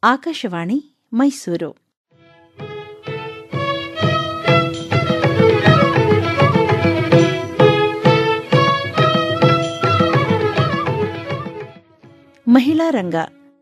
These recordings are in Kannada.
ಆಕಾಶವಾಣಿ ಮೈಸೂರು ಮಹಿಳಾ ರಂಗ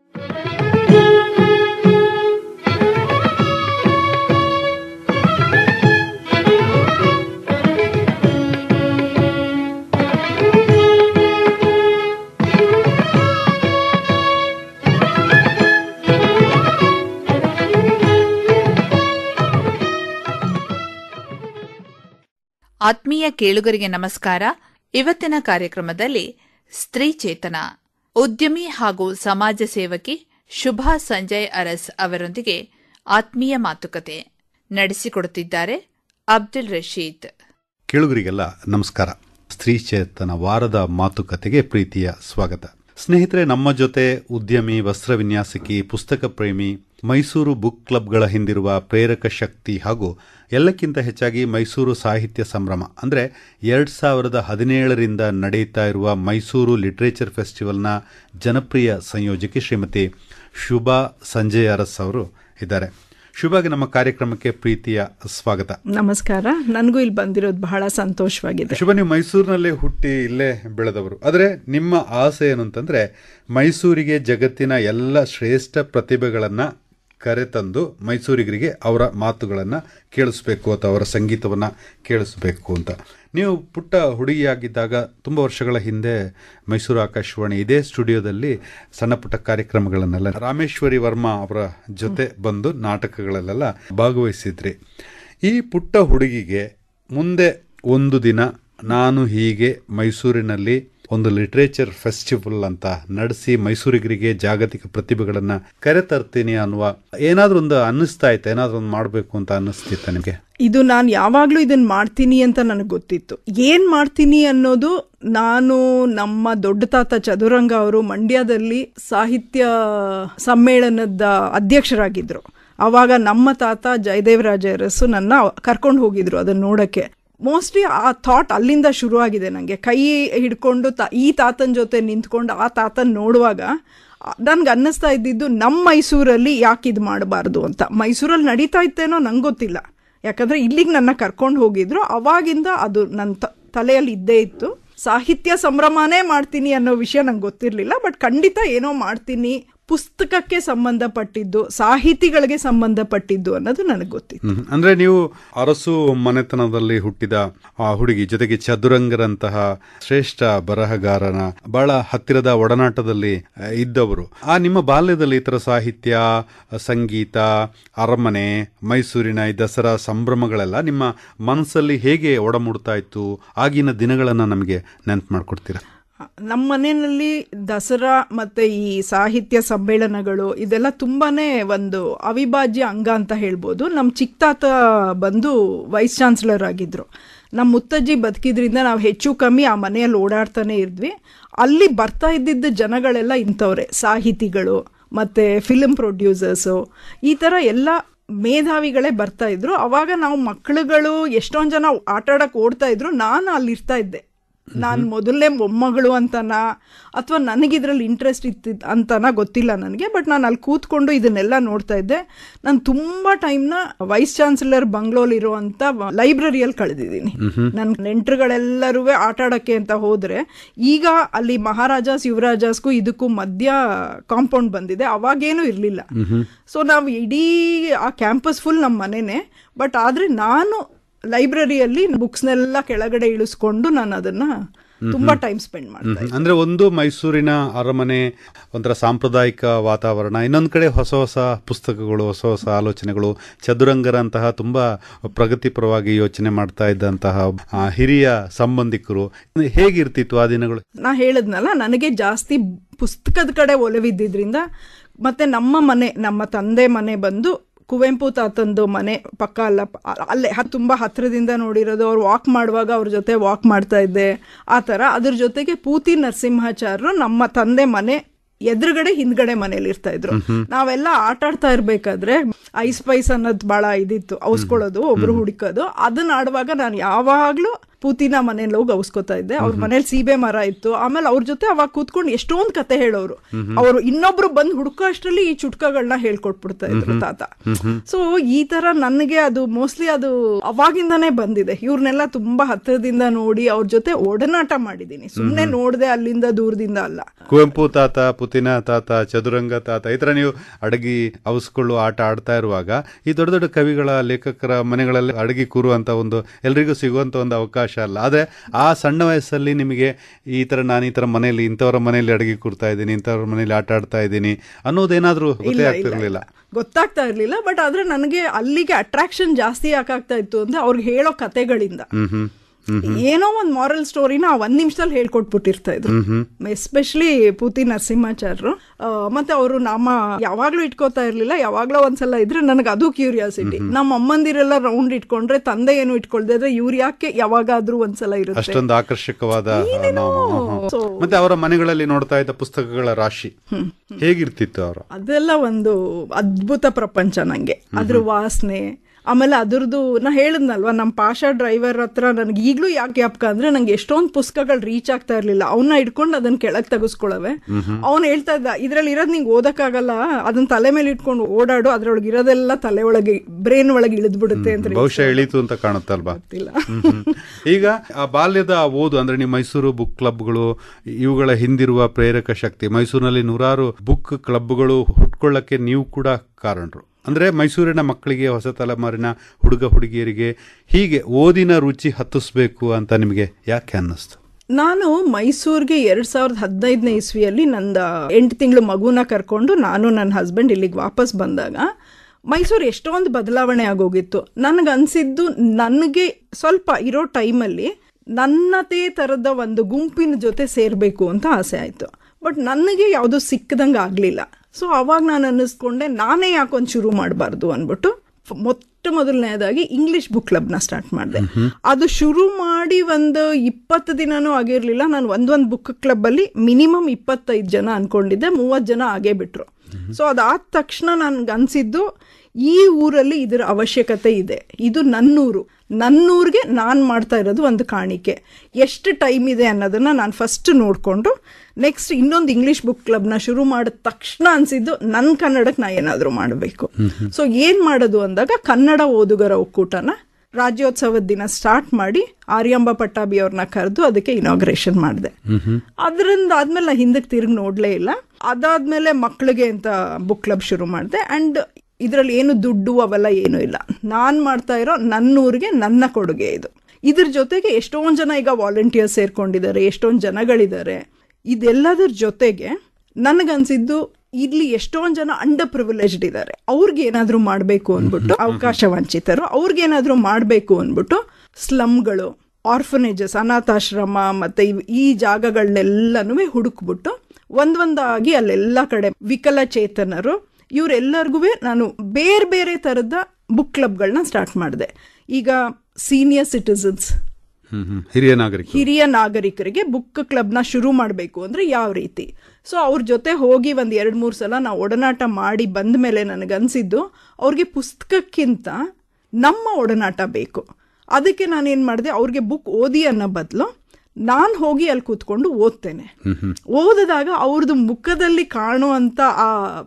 ಆತ್ಮೀಯ ಕೇಳುಗರಿಗೆ ನಮಸ್ಕಾರ ಇವತ್ತಿನ ಕಾರ್ಯಕ್ರಮದಲ್ಲಿ ಸ್ತ್ರೀ ಚೇತನ ಉದ್ಯಮಿ ಹಾಗೂ ಸಮಾಜ ಸೇವಕಿ ಶುಭಾ ಸಂಜಯ್ ಅರಸ್ ಅವರೊಂದಿಗೆ ಆತ್ಮೀಯ ಮಾತುಕತೆ ನಡೆಸಿಕೊಡುತ್ತಿದ್ದಾರೆ ಅಬ್ದುಲ್ ರಶೀದ್ ಕೇಳುಗರಿಗೆಲ್ಲ ನಮಸ್ಕಾರ ಸ್ತ್ರೀ ಚೇತನ ವಾರದ ಮಾತುಕತೆಗೆ ಪ್ರೀತಿಯ ಸ್ವಾಗತ ಸ್ನೇಹಿತರೆ ನಮ್ಮ ಜೊತೆ ಉದ್ಯಮಿ ವಸ್ತ್ರ ವಿನ್ಯಾಸಕಿ ಪುಸ್ತಕ ಪ್ರೇಮಿ ಮೈಸೂರು ಬುಕ್ ಕ್ಲಬ್ಗಳ ಹಿಂದಿರುವ ಪ್ರೇರಕ ಶಕ್ತಿ ಹಾಗೂ ಎಲ್ಲಕ್ಕಿಂತ ಹೆಚ್ಚಾಗಿ ಮೈಸೂರು ಸಾಹಿತ್ಯ ಸಂಭ್ರಮ ಅಂದರೆ ಎರಡು ಸಾವಿರದ ಹದಿನೇಳರಿಂದ ನಡೆಯುತ್ತಾ ಇರುವ ಮೈಸೂರು ಲಿಟ್ರೇಚರ್ ಫೆಸ್ಟಿವಲ್ನ ಜನಪ್ರಿಯ ಸಂಯೋಜಕಿ ಶ್ರೀಮತಿ ಶುಭಾ ಸಂಜಯ್ ಅರಸ್ ಅವರು ಇದ್ದಾರೆ ಶುಭಾಗೆ ನಮ್ಮ ಕಾರ್ಯಕ್ರಮಕ್ಕೆ ಪ್ರೀತಿಯ ಸ್ವಾಗತ ನಮಸ್ಕಾರ ನನಗೂ ಇಲ್ಲಿ ಬಂದಿರೋದು ಬಹಳ ಸಂತೋಷವಾಗಿದೆ ಶುಭ ನೀವು ಮೈಸೂರಿನಲ್ಲೇ ಹುಟ್ಟಿ ಇಲ್ಲೇ ಬೆಳೆದವರು ಆದರೆ ನಿಮ್ಮ ಆಸೆ ಏನು ಅಂತಂದ್ರೆ ಮೈಸೂರಿಗೆ ಜಗತ್ತಿನ ಎಲ್ಲ ಶ್ರೇಷ್ಠ ಪ್ರತಿಭೆಗಳನ್ನ ಕರೆತಂದು ಮೈಸೂರಿಗರಿಗೆ ಅವರ ಮಾತುಗಳನ್ನು ಕೇಳಿಸ್ಬೇಕು ಅಥವಾ ಅವರ ಸಂಗೀತವನ್ನು ಕೇಳಿಸ್ಬೇಕು ಅಂತ ನೀವು ಪುಟ್ಟ ಹುಡುಗಿಯಾಗಿದ್ದಾಗ ತುಂಬ ವರ್ಷಗಳ ಹಿಂದೆ ಮೈಸೂರು ಆಕಾಶವಾಣಿ ಇದೇ ಸ್ಟುಡಿಯೋದಲ್ಲಿ ಸಣ್ಣ ಪುಟ್ಟ ಕಾರ್ಯಕ್ರಮಗಳನ್ನೆಲ್ಲ ರಾಮೇಶ್ವರಿ ವರ್ಮಾ ಅವರ ಜೊತೆ ಬಂದು ನಾಟಕಗಳಲ್ಲೆಲ್ಲ ಭಾಗವಹಿಸಿದ್ರಿ ಈ ಪುಟ್ಟ ಹುಡುಗಿಗೆ ಮುಂದೆ ಒಂದು ದಿನ ನಾನು ಹೀಗೆ ಮೈಸೂರಿನಲ್ಲಿ ಒಂದು ಲಿಟ್ರೇಚರ್ ಫೆಸ್ಟಿವಲ್ ಅಂತ ನಡೆಸಿ ಮೈಸೂರಿಗರಿಗೆ ಜಾಗತಿಕ ಪ್ರತಿಭೆಗಳನ್ನು ಕರೆತರ್ತೀನಿ ಅನ್ನುವ ಏನಾದ್ರೂ ಒಂದು ಅನ್ನಿಸ್ತಾ ಇತ್ತು ಏನಾದ್ರೂ ಒಂದು ಮಾಡಬೇಕು ಅಂತ ಅನ್ನಿಸ್ತಿತ್ತ ನಿಮಗೆ ಇದು ನಾನು ಯಾವಾಗಲೂ ಇದನ್ನ ಮಾಡ್ತೀನಿ ಅಂತ ನನಗೆ ಗೊತ್ತಿತ್ತು ಏನು ಮಾಡ್ತೀನಿ ಅನ್ನೋದು ನಾನು ನಮ್ಮ ದೊಡ್ಡ ತಾತ ಚದುರಂಗ ಅವರು ಮಂಡ್ಯದಲ್ಲಿ ಸಾಹಿತ್ಯ ಸಮ್ಮೇಳನದ ಅಧ್ಯಕ್ಷರಾಗಿದ್ದರು ಆವಾಗ ನಮ್ಮ ತಾತ ಜಯದೇವರಾಜ ಅರಸು ನನ್ನ ಕರ್ಕೊಂಡು ಹೋಗಿದ್ರು ಅದನ್ನ ನೋಡಕ್ಕೆ ಮೋಸ್ಟ್ಲಿ ಆ ಥಾಟ್ ಅಲ್ಲಿಂದ ಶುರುವಾಗಿದೆ ನನಗೆ ಕೈ ಹಿಡ್ಕೊಂಡು ತ ಈ ತಾತನ ಜೊತೆ ನಿಂತ್ಕೊಂಡು ಆ ತಾತನ ನೋಡುವಾಗ ನನ್ಗೆ ಅನ್ನಿಸ್ತಾ ಇದ್ದಿದ್ದು ನಮ್ಮ ಮೈಸೂರಲ್ಲಿ ಯಾಕೆ ಇದು ಮಾಡಬಾರ್ದು ಅಂತ ಮೈಸೂರಲ್ಲಿ ನಡೀತಾ ಇತ್ತೇನೋ ನಂಗೆ ಗೊತ್ತಿಲ್ಲ ಯಾಕಂದರೆ ಇಲ್ಲಿಗೆ ನನ್ನ ಕರ್ಕೊಂಡು ಹೋಗಿದ್ರು ಅವಾಗಿಂದ ಅದು ನನ್ನ ತಲೆಯಲ್ಲಿ ಇದ್ದೇ ಇತ್ತು ಸಾಹಿತ್ಯ ಸಂಭ್ರಮನೇ ಮಾಡ್ತೀನಿ ಅನ್ನೋ ವಿಷಯ ನಂಗೆ ಗೊತ್ತಿರಲಿಲ್ಲ ಬಟ್ ಖಂಡಿತ ಏನೋ ಮಾಡ್ತೀನಿ ಪುಸ್ತಕಕ್ಕೆ ಸಂಬಂಧಪಟ್ಟಿದ್ದು ಸಾಹಿತಿಗಳಿಗೆ ಸಂಬಂಧಪಟ್ಟಿದ್ದು ಅನ್ನೋದು ನನಗೆ ಗೊತ್ತಿತ್ತು ಅಂದ್ರೆ ನೀವು ಅರಸು ಮನೆತನದಲ್ಲಿ ಹುಟ್ಟಿದ ಆ ಹುಡುಗಿ ಜೊತೆಗೆ ಚದುರಂಗರಂತಹ ಶ್ರೇಷ್ಠ ಬರಹಗಾರನ ಬಹಳ ಹತ್ತಿರದ ಒಡನಾಟದಲ್ಲಿ ಇದ್ದವರು ಆ ನಿಮ್ಮ ಬಾಲ್ಯದಲ್ಲಿ ಇತರ ಸಾಹಿತ್ಯ ಸಂಗೀತ ಅರಮನೆ ಮೈಸೂರಿನ ಈ ದಸರಾ ಸಂಭ್ರಮಗಳೆಲ್ಲ ನಿಮ್ಮ ಮನಸ್ಸಲ್ಲಿ ಹೇಗೆ ಒಡಮೂಡ್ತಾ ಇತ್ತು ಆಗಿನ ದಿನಗಳನ್ನು ನಮಗೆ ನೆನಪು ಮಾಡ್ಕೊಡ್ತೀರಾ ನಮ್ಮ ಮನೆಯಲ್ಲಿ ದಸರಾ ಮತ್ತು ಈ ಸಾಹಿತ್ಯ ಸಮ್ಮೇಳನಗಳು ಇದೆಲ್ಲ ತುಂಬಾ ಒಂದು ಅವಿಭಾಜ್ಯ ಅಂಗ ಅಂತ ಹೇಳ್ಬೋದು ನಮ್ಮ ಚಿಕ್ಕ ತಾತ ಬಂದು ವೈಸ್ ಚಾನ್ಸಲರ್ ಆಗಿದ್ದರು ನಮ್ಮ ಮುತ್ತಜ್ಜಿ ಬದುಕಿದ್ರಿಂದ ನಾವು ಹೆಚ್ಚು ಕಮ್ಮಿ ಆ ಮನೆಯಲ್ಲಿ ಓಡಾಡ್ತಾನೆ ಇದ್ವಿ ಅಲ್ಲಿ ಬರ್ತಾ ಇದ್ದಿದ್ದ ಜನಗಳೆಲ್ಲ ಇಂಥವ್ರೆ ಸಾಹಿತಿಗಳು ಮತ್ತು ಫಿಲ್ಮ್ ಪ್ರೊಡ್ಯೂಸರ್ಸು ಈ ಥರ ಎಲ್ಲ ಮೇಧಾವಿಗಳೇ ಬರ್ತಾ ಇದ್ರು ಅವಾಗ ನಾವು ಮಕ್ಕಳುಗಳು ಎಷ್ಟೊಂದು ಜನ ಆಟ ಆಡಕ್ಕೆ ಓಡ್ತಾ ಇದ್ರು ನಾನು ಅಲ್ಲಿ ಇರ್ತಾ ಇದ್ದೆ ನಾನು ಮೊದಲನೇ ಮೊಮ್ಮಗಳು ಅಂತನಾ ಅಥವಾ ನನಗಿದ್ರಲ್ಲಿ ಇಂಟ್ರೆಸ್ಟ್ ಇತ್ತಿದ್ದು ಅಂತನಾ ಗೊತ್ತಿಲ್ಲ ನನಗೆ ಬಟ್ ನಾನು ಅಲ್ಲಿ ಕೂತ್ಕೊಂಡು ಇದನ್ನೆಲ್ಲ ನೋಡ್ತಾ ಇದ್ದೆ ನಾನು ತುಂಬ ಟೈಮ್ನ ವೈಸ್ ಚಾನ್ಸಲರ್ ಬಂಗ್ಲೋಲಿರುವಂಥ ಲೈಬ್ರರಿಯಲ್ಲಿ ಕಳೆದಿದ್ದೀನಿ ನನ್ನ ನೆಂಟರುಗಳೆಲ್ಲರೂ ಆಟ ಆಡೋಕ್ಕೆ ಅಂತ ಹೋದರೆ ಈಗ ಅಲ್ಲಿ ಮಹಾರಾಜಾಸ್ ಯುವರಾಜಾಸ್ಗೂ ಇದಕ್ಕೂ ಮಧ್ಯ ಕಾಂಪೌಂಡ್ ಬಂದಿದೆ ಅವಾಗೇನೂ ಇರಲಿಲ್ಲ ಸೊ ನಾವು ಇಡೀ ಆ ಕ್ಯಾಂಪಸ್ ಫುಲ್ ನಮ್ಮ ಮನೆನೇ ಬಟ್ ಆದರೆ ನಾನು ಲೈಬ್ರರಿಯಲ್ಲಿ ಬುಕ್ಸ್ನೆಲ್ಲ ಕೆಳಗಡೆ ಇಳಿಸ್ಕೊಂಡು ನಾನು ಅದನ್ನ ತುಂಬಾ ಟೈಮ್ ಸ್ಪೆಂಡ್ ಮಾಡ್ತಾ ಅಂದ್ರೆ ಒಂದು ಮೈಸೂರಿನ ಅರಮನೆ ಒಂಥರ ಸಾಂಪ್ರದಾಯಿಕ ವಾತಾವರಣ ಇನ್ನೊಂದು ಕಡೆ ಹೊಸ ಹೊಸ ಪುಸ್ತಕಗಳು ಹೊಸ ಹೊಸ ಆಲೋಚನೆಗಳು ಚದುರಂಗರಂತಹ ತುಂಬಾ ಪ್ರಗತಿಪರವಾಗಿ ಯೋಚನೆ ಮಾಡ್ತಾ ಇದ್ದಂತಹ ಹಿರಿಯ ಸಂಬಂಧಿಕರು ಹೇಗಿರ್ತಿತ್ತು ಆ ದಿನಗಳು ನಾ ಹೇಳದ್ನಲ್ಲ ನನಗೆ ಜಾಸ್ತಿ ಪುಸ್ತಕದ ಕಡೆ ಒಲವಿದ್ದಿದ್ರಿಂದ ಮತ್ತೆ ನಮ್ಮ ಮನೆ ನಮ್ಮ ತಂದೆ ಮನೆ ಬಂದು ಕುವೆಂಪು ತಾತಂದು ಮನೆ ಪಕ್ಕ ಅಲ್ಲ ಅಲ್ಲೇ ತುಂಬ ಹತ್ತಿರದಿಂದ ನೋಡಿರೋದು ಅವ್ರು ವಾಕ್ ಮಾಡುವಾಗ ಅವ್ರ ಜೊತೆ ವಾಕ್ ಮಾಡ್ತಾ ಇದ್ದೆ ಆ ಥರ ಅದ್ರ ಜೊತೆಗೆ ಪೂತಿ ನರಸಿಂಹಾಚಾರ್ಯರು ನಮ್ಮ ತಂದೆ ಮನೆ ಎದುರುಗಡೆ ಹಿಂದ್ಗಡೆ ಮನೇಲಿ ಇರ್ತಾ ಇದ್ರು ನಾವೆಲ್ಲ ಆಟ ಆಡ್ತಾ ಇರ್ಬೇಕಾದ್ರೆ ಐಸ್ ಪೈಸ್ ಅನ್ನೋದು ಬಹಳ ಇದಿತ್ತು ಔಸ್ಕೊಳ್ಳೋದು ಒಬ್ರು ಹುಡುಕೋದು ಅದನ್ನ ಆಡುವಾಗ ನಾನು ಯಾವಾಗ್ಲೂ ಪೂತಿನ ಮನೇಲಿ ಹೋಗಿ ಅವಸ್ಕೋತಾ ಇದ್ದೆ ಅವ್ರ ಮನೇಲಿ ಸೀಬೆ ಮರ ಇತ್ತು ಆಮೇಲೆ ಅವ್ರ ಜೊತೆ ಅವಾಗ ಕೂತ್ಕೊಂಡು ಎಷ್ಟೊಂದ್ ಕತೆ ಹೇಳೋರು ಅವರು ಇನ್ನೊಬ್ರು ಬಂದ್ ಹುಡುಕೋ ಅಷ್ಟ್ರಲ್ಲಿ ಈ ಚುಟ್ಕಗಳನ್ನ ಹೇಳ್ಕೊಟ್ಬಿಡ್ತಾ ಇದ್ರು ತಾತ ಸೊ ಈ ತರ ನನಗೆ ಅದು ಮೋಸ್ಟ್ಲಿ ಅದು ಅವಾಗಿಂದಾನೇ ಬಂದಿದೆ ಇವ್ರನ್ನೆಲ್ಲ ತುಂಬಾ ಹತ್ತಿರದಿಂದ ನೋಡಿ ಅವ್ರ ಜೊತೆ ಒಡನಾಟ ಮಾಡಿದೀನಿ ಸುಮ್ನೆ ನೋಡ್ದೆ ಅಲ್ಲಿಂದ ದೂರದಿಂದ ಅಲ್ಲ ಕುವೆಂಪು ತಾತ ಪುತಿನ ತಾತ ಚದುರಂಗ ತಾತ ಈ ತರ ನೀವು ಅಡಗಿ ಅವಸ್ಕೊಳ್ಳು ಆಟ ಆಡ್ತಾ ಇರುವಾಗ ಈ ದೊಡ್ಡ ದೊಡ್ಡ ಕವಿಗಳ ಲೇಖಕರ ಮನೆಗಳಲ್ಲಿ ಅಡಗಿ ಕೂರುವಂತ ಒಂದು ಎಲ್ರಿಗೂ ಸಿಗುವಂತ ಒಂದು ಅವಕಾಶ ಅಲ್ಲ ಆದ್ರೆ ಆ ಸಣ್ಣ ವಯಸ್ಸಲ್ಲಿ ನಿಮಗೆ ಈ ತರ ನಾನು ಈ ತರ ಮನೆಯಲ್ಲಿ ಇಂಥವರ ಮನೆಯಲ್ಲಿ ಅಡಗಿ ಕೂರ್ತಾ ಇದ್ದೀನಿ ಇಂಥವ್ರ ಮನೆಯಲ್ಲಿ ಆಟ ಆಡ್ತಾ ಇದ್ದೀನಿ ಅನ್ನೋದೇನಾದ್ರೂ ಗೊತ್ತೇ ಆಗ್ತಿರ್ಲಿಲ್ಲ ಗೊತ್ತಾಗ್ತಾ ಇರ್ಲಿಲ್ಲ ಬಟ್ ಆದ್ರೆ ನನಗೆ ಅಲ್ಲಿಗೆ ಅಟ್ರಾಕ್ಷನ್ ಜಾಸ್ತಿ ಯಾಕಾಗ್ತಾ ಇತ್ತು ಅಂದ್ರೆ ಅವ್ರಿಗೆ ಹೇಳೋ ಕತೆಗಳಿಂದ ಹ್ಮ್ ಹ್ಮ್ ಏನೋ ಒಂದ್ ಮಾರಲ್ ಸ್ಟೋರಿನ ಒಂದ್ ನಿಮಿಷದಲ್ಲಿ ಹೇಳ್ಕೊಟ್ಬಿಟ್ಟಿರ್ತಾ ಇದ್ರು ಎಸ್ಪೆಷಲಿ ಪೂತಿ ನರಸಿಂಹಾಚಾರ್ರು ಆ, ಮತ್ತೆ ಅವರು ನಾಮ ಯಾವಾಗ್ಲೂ ಇಟ್ಕೋತಾ ಇರ್ಲಿಲ್ಲ ಯಾವಾಗ್ಲೋ ಒಂದ್ಸಲ ಇದ್ರೆ ನನಗೆ ಅದು ಕ್ಯೂರಿಯಾಸಿಟಿ ನಮ್ಮ ಅಮ್ಮಂದಿರೆಲ್ಲ ರೌಂಡ್ ಇಟ್ಕೊಂಡ್ರೆ ತಂದೆ ಏನು ಇಟ್ಕೊಳ್ದೆ ಇದ್ರೆ ಇವ್ರು ಯಾಕೆ ಯಾವಾಗಾದ್ರೂ ಒಂದ್ಸಲ ಇರುತ್ತೆ ಅಷ್ಟೊಂದು ಆಕರ್ಷಕವಾದ ನಾಮ ಹ್ಮ್, ಹ್ಮ್. ಮತ್ತೆ ಅವರ ಮನೆಗಳಲ್ಲಿ ನೋಡ್ತಾ ಇದ್ದ ಪುಸ್ತಕಗಳ ರಾಶಿ ಹೇಗಿರ್ತಿತ್ತು ಅವರ ಅದೆಲ್ಲ ಒಂದು ಅದ್ಭುತ ಪ್ರಪಂಚ ನಂಗೆ ಅದ್ರ ವಾಸನೆ ಆಮೇಲೆ ಅದ್ರದ್ದು ನಾ ಹೇಳಿದ್ನಲ್ವಾ ನಮ್ಮ ಪಾಷಾ ಡ್ರೈವರ್ ಹತ್ರ ನನಗೆ ಈಗಲೂ ಯಾಕೆ ಜ್ಞಾಪಕ ಅಂದ್ರೆ ನಂಗೆ ಎಷ್ಟೊಂದು ಪುಸ್ತಕಗಳು ರೀಚ್ ಆಗ್ತಾ ಇರ್ಲಿಲ್ಲ ಅವನ್ನ ಇಟ್ಕೊಂಡು ಅದನ್ನ ಕೆಳಗ್ ತೆಗೆಸ್ಕೊಳ್ಳವೆ ಅವ್ನು ಹೇಳ್ತಾ ಇದ್ದ ಇದ್ರಲ್ಲಿ ಇರೋದ್ ನಿಂಗೆ ಓದಕ್ಕಾಗಲ್ಲ ಅದನ್ನ ತಲೆ ಮೇಲೆ ಇಟ್ಕೊಂಡು ಓಡಾಡು ಅದ್ರೊಳಗೆ ಇರೋದೆಲ್ಲ ತಲೆ ಒಳಗೆ ಬ್ರೇನ್ ಒಳಗೆ ಇಳಿದ್ಬಿಡುತ್ತೆ ಅಂತ ಬಹುಶಃ ಇಳೀತು ಅಂತ ಕಾಣುತ್ತಲ್ವಾ ಗೊತ್ತಿಲ್ಲ ಹ್ಮ್, ಹ್ಮ್. ಈಗ ಆ ಬಾಲ್ಯದ ಆ ಓದು ಅಂದ್ರೆ ನೀವು ಮೈಸೂರು ಬುಕ್ ಕ್ಲಬ್ಗಳು ಇವುಗಳ ಹಿಂದಿರುವ ಪ್ರೇರಕ ಶಕ್ತಿ ಮೈಸೂರಿನಲ್ಲಿ ನೂರಾರು ಬುಕ್ ಕ್ಲಬ್ಗಳು ಹುಟ್ಕೊಳ್ಳಕ್ಕೆ ನೀವು ಕೂಡ ಕಾರಣರು ಅಂದ್ರೆ ಮೈಸೂರಿನ ಮಕ್ಕಳಿಗೆ ಹೊಸ ತಲೆಮಾರಿನ ಹುಡುಗ ಹುಡುಗಿಯರಿಗೆ ಹೀಗೆ ಓದಿನ ರುಚಿ ಹತ್ತಿಸ್ಬೇಕು ಅಂತ ನಿಮಗೆ ಯಾಕೆ ಅನ್ನಿಸ್ತು ನಾನು ಮೈಸೂರಿಗೆ ಎರಡ್ ಸಾವಿರದ ಹದಿನೈದನೇ ಇಸ್ವಿಯಲ್ಲಿ ನಂದ ಎಂಟು ತಿಂಗಳು ಮಗುನ ಕರ್ಕೊಂಡು ನಾನು ನನ್ನ ಹಸ್ಬೆಂಡ್ ಇಲ್ಲಿಗೆ ವಾಪಸ್ ಬಂದಾಗ ಮೈಸೂರು ಎಷ್ಟೊಂದು ಬದಲಾವಣೆ ಆಗೋಗಿತ್ತು ನನಗನ್ಸಿದ್ದು ನನಗೆ ಸ್ವಲ್ಪ ಇರೋ ಟೈಮಲ್ಲಿ ನನ್ನದೇ ಥರದ ಒಂದು ಗುಂಪಿನ ಜೊತೆ ಸೇರಬೇಕು ಅಂತ ಆಸೆ ಆಯಿತು ಬಟ್ ನನಗೆ ಯಾವುದೂ ಸಿಕ್ಕದಂಗೆ ಆಗಲಿಲ್ಲ ಸೊ ಅವಾಗ ನಾನು ಅನ್ನಿಸ್ಕೊಂಡೆ ನಾನೇ ಯಾಕೊಂದು ಶುರು ಮಾಡಬಾರ್ದು ಅಂದ್ಬಿಟ್ಟು ಫ- ಮೊಟ್ಟ ಮೊದಲನೇದಾಗಿ ಇಂಗ್ಲಿಷ್ ಬುಕ್ ಕ್ಲಬ್ನ ಸ್ಟಾರ್ಟ್ ಮಾಡಿದೆ ಅದು ಶುರು ಮಾಡಿ ಒಂದು ಇಪ್ಪತ್ತು ದಿನನೂ ಆಗಿರಲಿಲ್ಲ ನಾನು ಒಂದೊಂದು ಬುಕ್ ಕ್ಲಬ್ಬಲ್ಲಿ ಮಿನಿಮಮ್ ಇಪ್ಪತ್ತೈದು ಜನ ಅನ್ಕೊಂಡಿದ್ದೆ ಮೂವತ್ತು ಜನ ಆಗೇ ಬಿಟ್ರು ಸೊ ಅದಾದ ತಕ್ಷಣ ನನ್ಗೆ ಅನ್ಸಿದ್ದು ಈ ಊರಲ್ಲಿ ಇದರ ಅವಶ್ಯಕತೆ ಇದೆ ಇದು ನನ್ನೂರು ನನ್ನೂರಿಗೆ ನಾನು ಮಾಡ್ತಾ ಇರೋದು ಒಂದು ಕಾಣಿಕೆ ಎಷ್ಟು ಟೈಮ್ ಇದೆ ಅನ್ನೋದನ್ನ ನಾನು ಫಸ್ಟ್ ನೋಡಿಕೊಂಡು ನೆಕ್ಸ್ಟ್ ಇನ್ನೊಂದು ಇಂಗ್ಲಿಷ್ ಬುಕ್ ಕ್ಲಬ್ನ ಶುರು ಮಾಡಿದ ತಕ್ಷಣ ಅನ್ಸಿದ್ದು ನನ್ನ ಕನ್ನಡಕ್ಕೆ ನಾ ಏನಾದರೂ ಮಾಡಬೇಕು ಸೊ ಏನು ಮಾಡೋದು ಅಂದಾಗ ಕನ್ನಡ ಓದುಗರ ಒಕ್ಕೂಟನ ರಾಜ್ಯೋತ್ಸವದ ದಿನ ಸ್ಟಾರ್ಟ್ ಮಾಡಿ ಆರ್ಯಾಂಬ ಪಟ್ಟಾಭಿ ಅವ್ರನ್ನ ಕರೆದು ಅದಕ್ಕೆ ಇನಾಗ್ರೇಷನ್ ಮಾಡಿದೆ ಅದರಿಂದ ಆದ್ಮೇಲೆ ನಾ ಹಿಂದಕ್ಕೆ ತಿರುಗಿ ನೋಡ್ಲೇ ಇಲ್ಲ ಅದಾದ್ಮೇಲೆ ಮಕ್ಕಳಿಗೆ ಅಂತ ಬುಕ್ ಕ್ಲಬ್ ಶುರು ಮಾಡಿದೆ ಅಂಡ್ ಇದರಲ್ಲಿ ಏನು ದುಡ್ಡು ಅವೆಲ್ಲ ಏನೂ ಇಲ್ಲ ನಾನು ಮಾಡ್ತಾ ಇರೋ ನನ್ನೂರಿಗೆ ನನ್ನ ಕೊಡುಗೆ ಇದು ಇದ್ರ ಜೊತೆಗೆ ಎಷ್ಟೊಂದು ಜನ ಈಗ ವಾಲಂಟಿಯರ್ಸ್ ಸೇರ್ಕೊಂಡಿದ್ದಾರೆ ಎಷ್ಟೊಂದು ಜನಗಳಿದ್ದಾರೆ ಇದೆಲ್ಲದರ ಜೊತೆಗೆ ನನಗನ್ಸಿದ್ದು ಇಲ್ಲಿ ಎಷ್ಟೊಂದು ಜನ ಅಂಡರ್ ಪ್ರಿವಿಲೇಜ್ಡ್ ಇದ್ದಾರೆ ಅವ್ರಿಗೆ ಏನಾದರೂ ಮಾಡಬೇಕು ಅಂದ್ಬಿಟ್ಟು ಅವಕಾಶ ವಂಚಿತರು ಅವ್ರಿಗೇನಾದರೂ ಮಾಡಬೇಕು ಅಂದ್ಬಿಟ್ಟು ಸ್ಲಮ್ಗಳು ಆರ್ಫನೇಜಸ್ ಅನಾಥಾಶ್ರಮ ಮತ್ತೆ ಇವ್- ಈ ಜಾಗಗಳನ್ನೆಲ್ಲನೂ ಹುಡುಕ್ಬಿಟ್ಟು ಒಂದೊಂದಾಗಿ ಅಲ್ಲೆಲ್ಲ ಕಡೆ ವಿಕಲಚೇತನರು ಇವರೆಲ್ಲರಿಗೂ ನಾನು ಬೇರೆ ಬೇರೆ ಥರದ ಬುಕ್ ಕ್ಲಬ್ಗಳನ್ನ ಸ್ಟಾರ್ಟ್ ಮಾಡಿದೆ ಈಗ ಸೀನಿಯರ್ ಸಿಟಿಸನ್ಸ್ ಹ್ಮ್ ಹ್ಮ್ ಹಿರಿಯ ನಾಗರಿಕ ಹಿರಿಯ ನಾಗರಿಕರಿಗೆ ಬುಕ್ ಕ್ಲಬ್ನ ಶುರು ಮಾಡಬೇಕು ಅಂದ್ರೆ ಯಾವ ರೀತಿ ಸೊ ಅವ್ರ ಜೊತೆ ಹೋಗಿ ಒಂದು ಎರಡು ಮೂರು ಸಲ ನಾವು ಒಡನಾಟ ಮಾಡಿ ಬಂದ ಮೇಲೆ ನನಗನ್ಸಿದ್ದು ಅವ್ರಿಗೆ ಪುಸ್ತಕಕ್ಕಿಂತ ನಮ್ಮ ಒಡನಾಟ ಬೇಕು ಅದಕ್ಕೆ ನಾನೇನು ಮಾಡಿದೆ ಅವ್ರಿಗೆ ಬುಕ್ ಓದಿ ಅನ್ನೋ ಬದಲು ನಾನು ಹೋಗಿ ಅಲ್ಲಿ ಕೂತ್ಕೊಂಡು ಓದ್ತೇನೆ ಓದಿದಾಗ ಅವ್ರದ್ದು ಮುಖದಲ್ಲಿ ಕಾಣುವಂಥ ಆ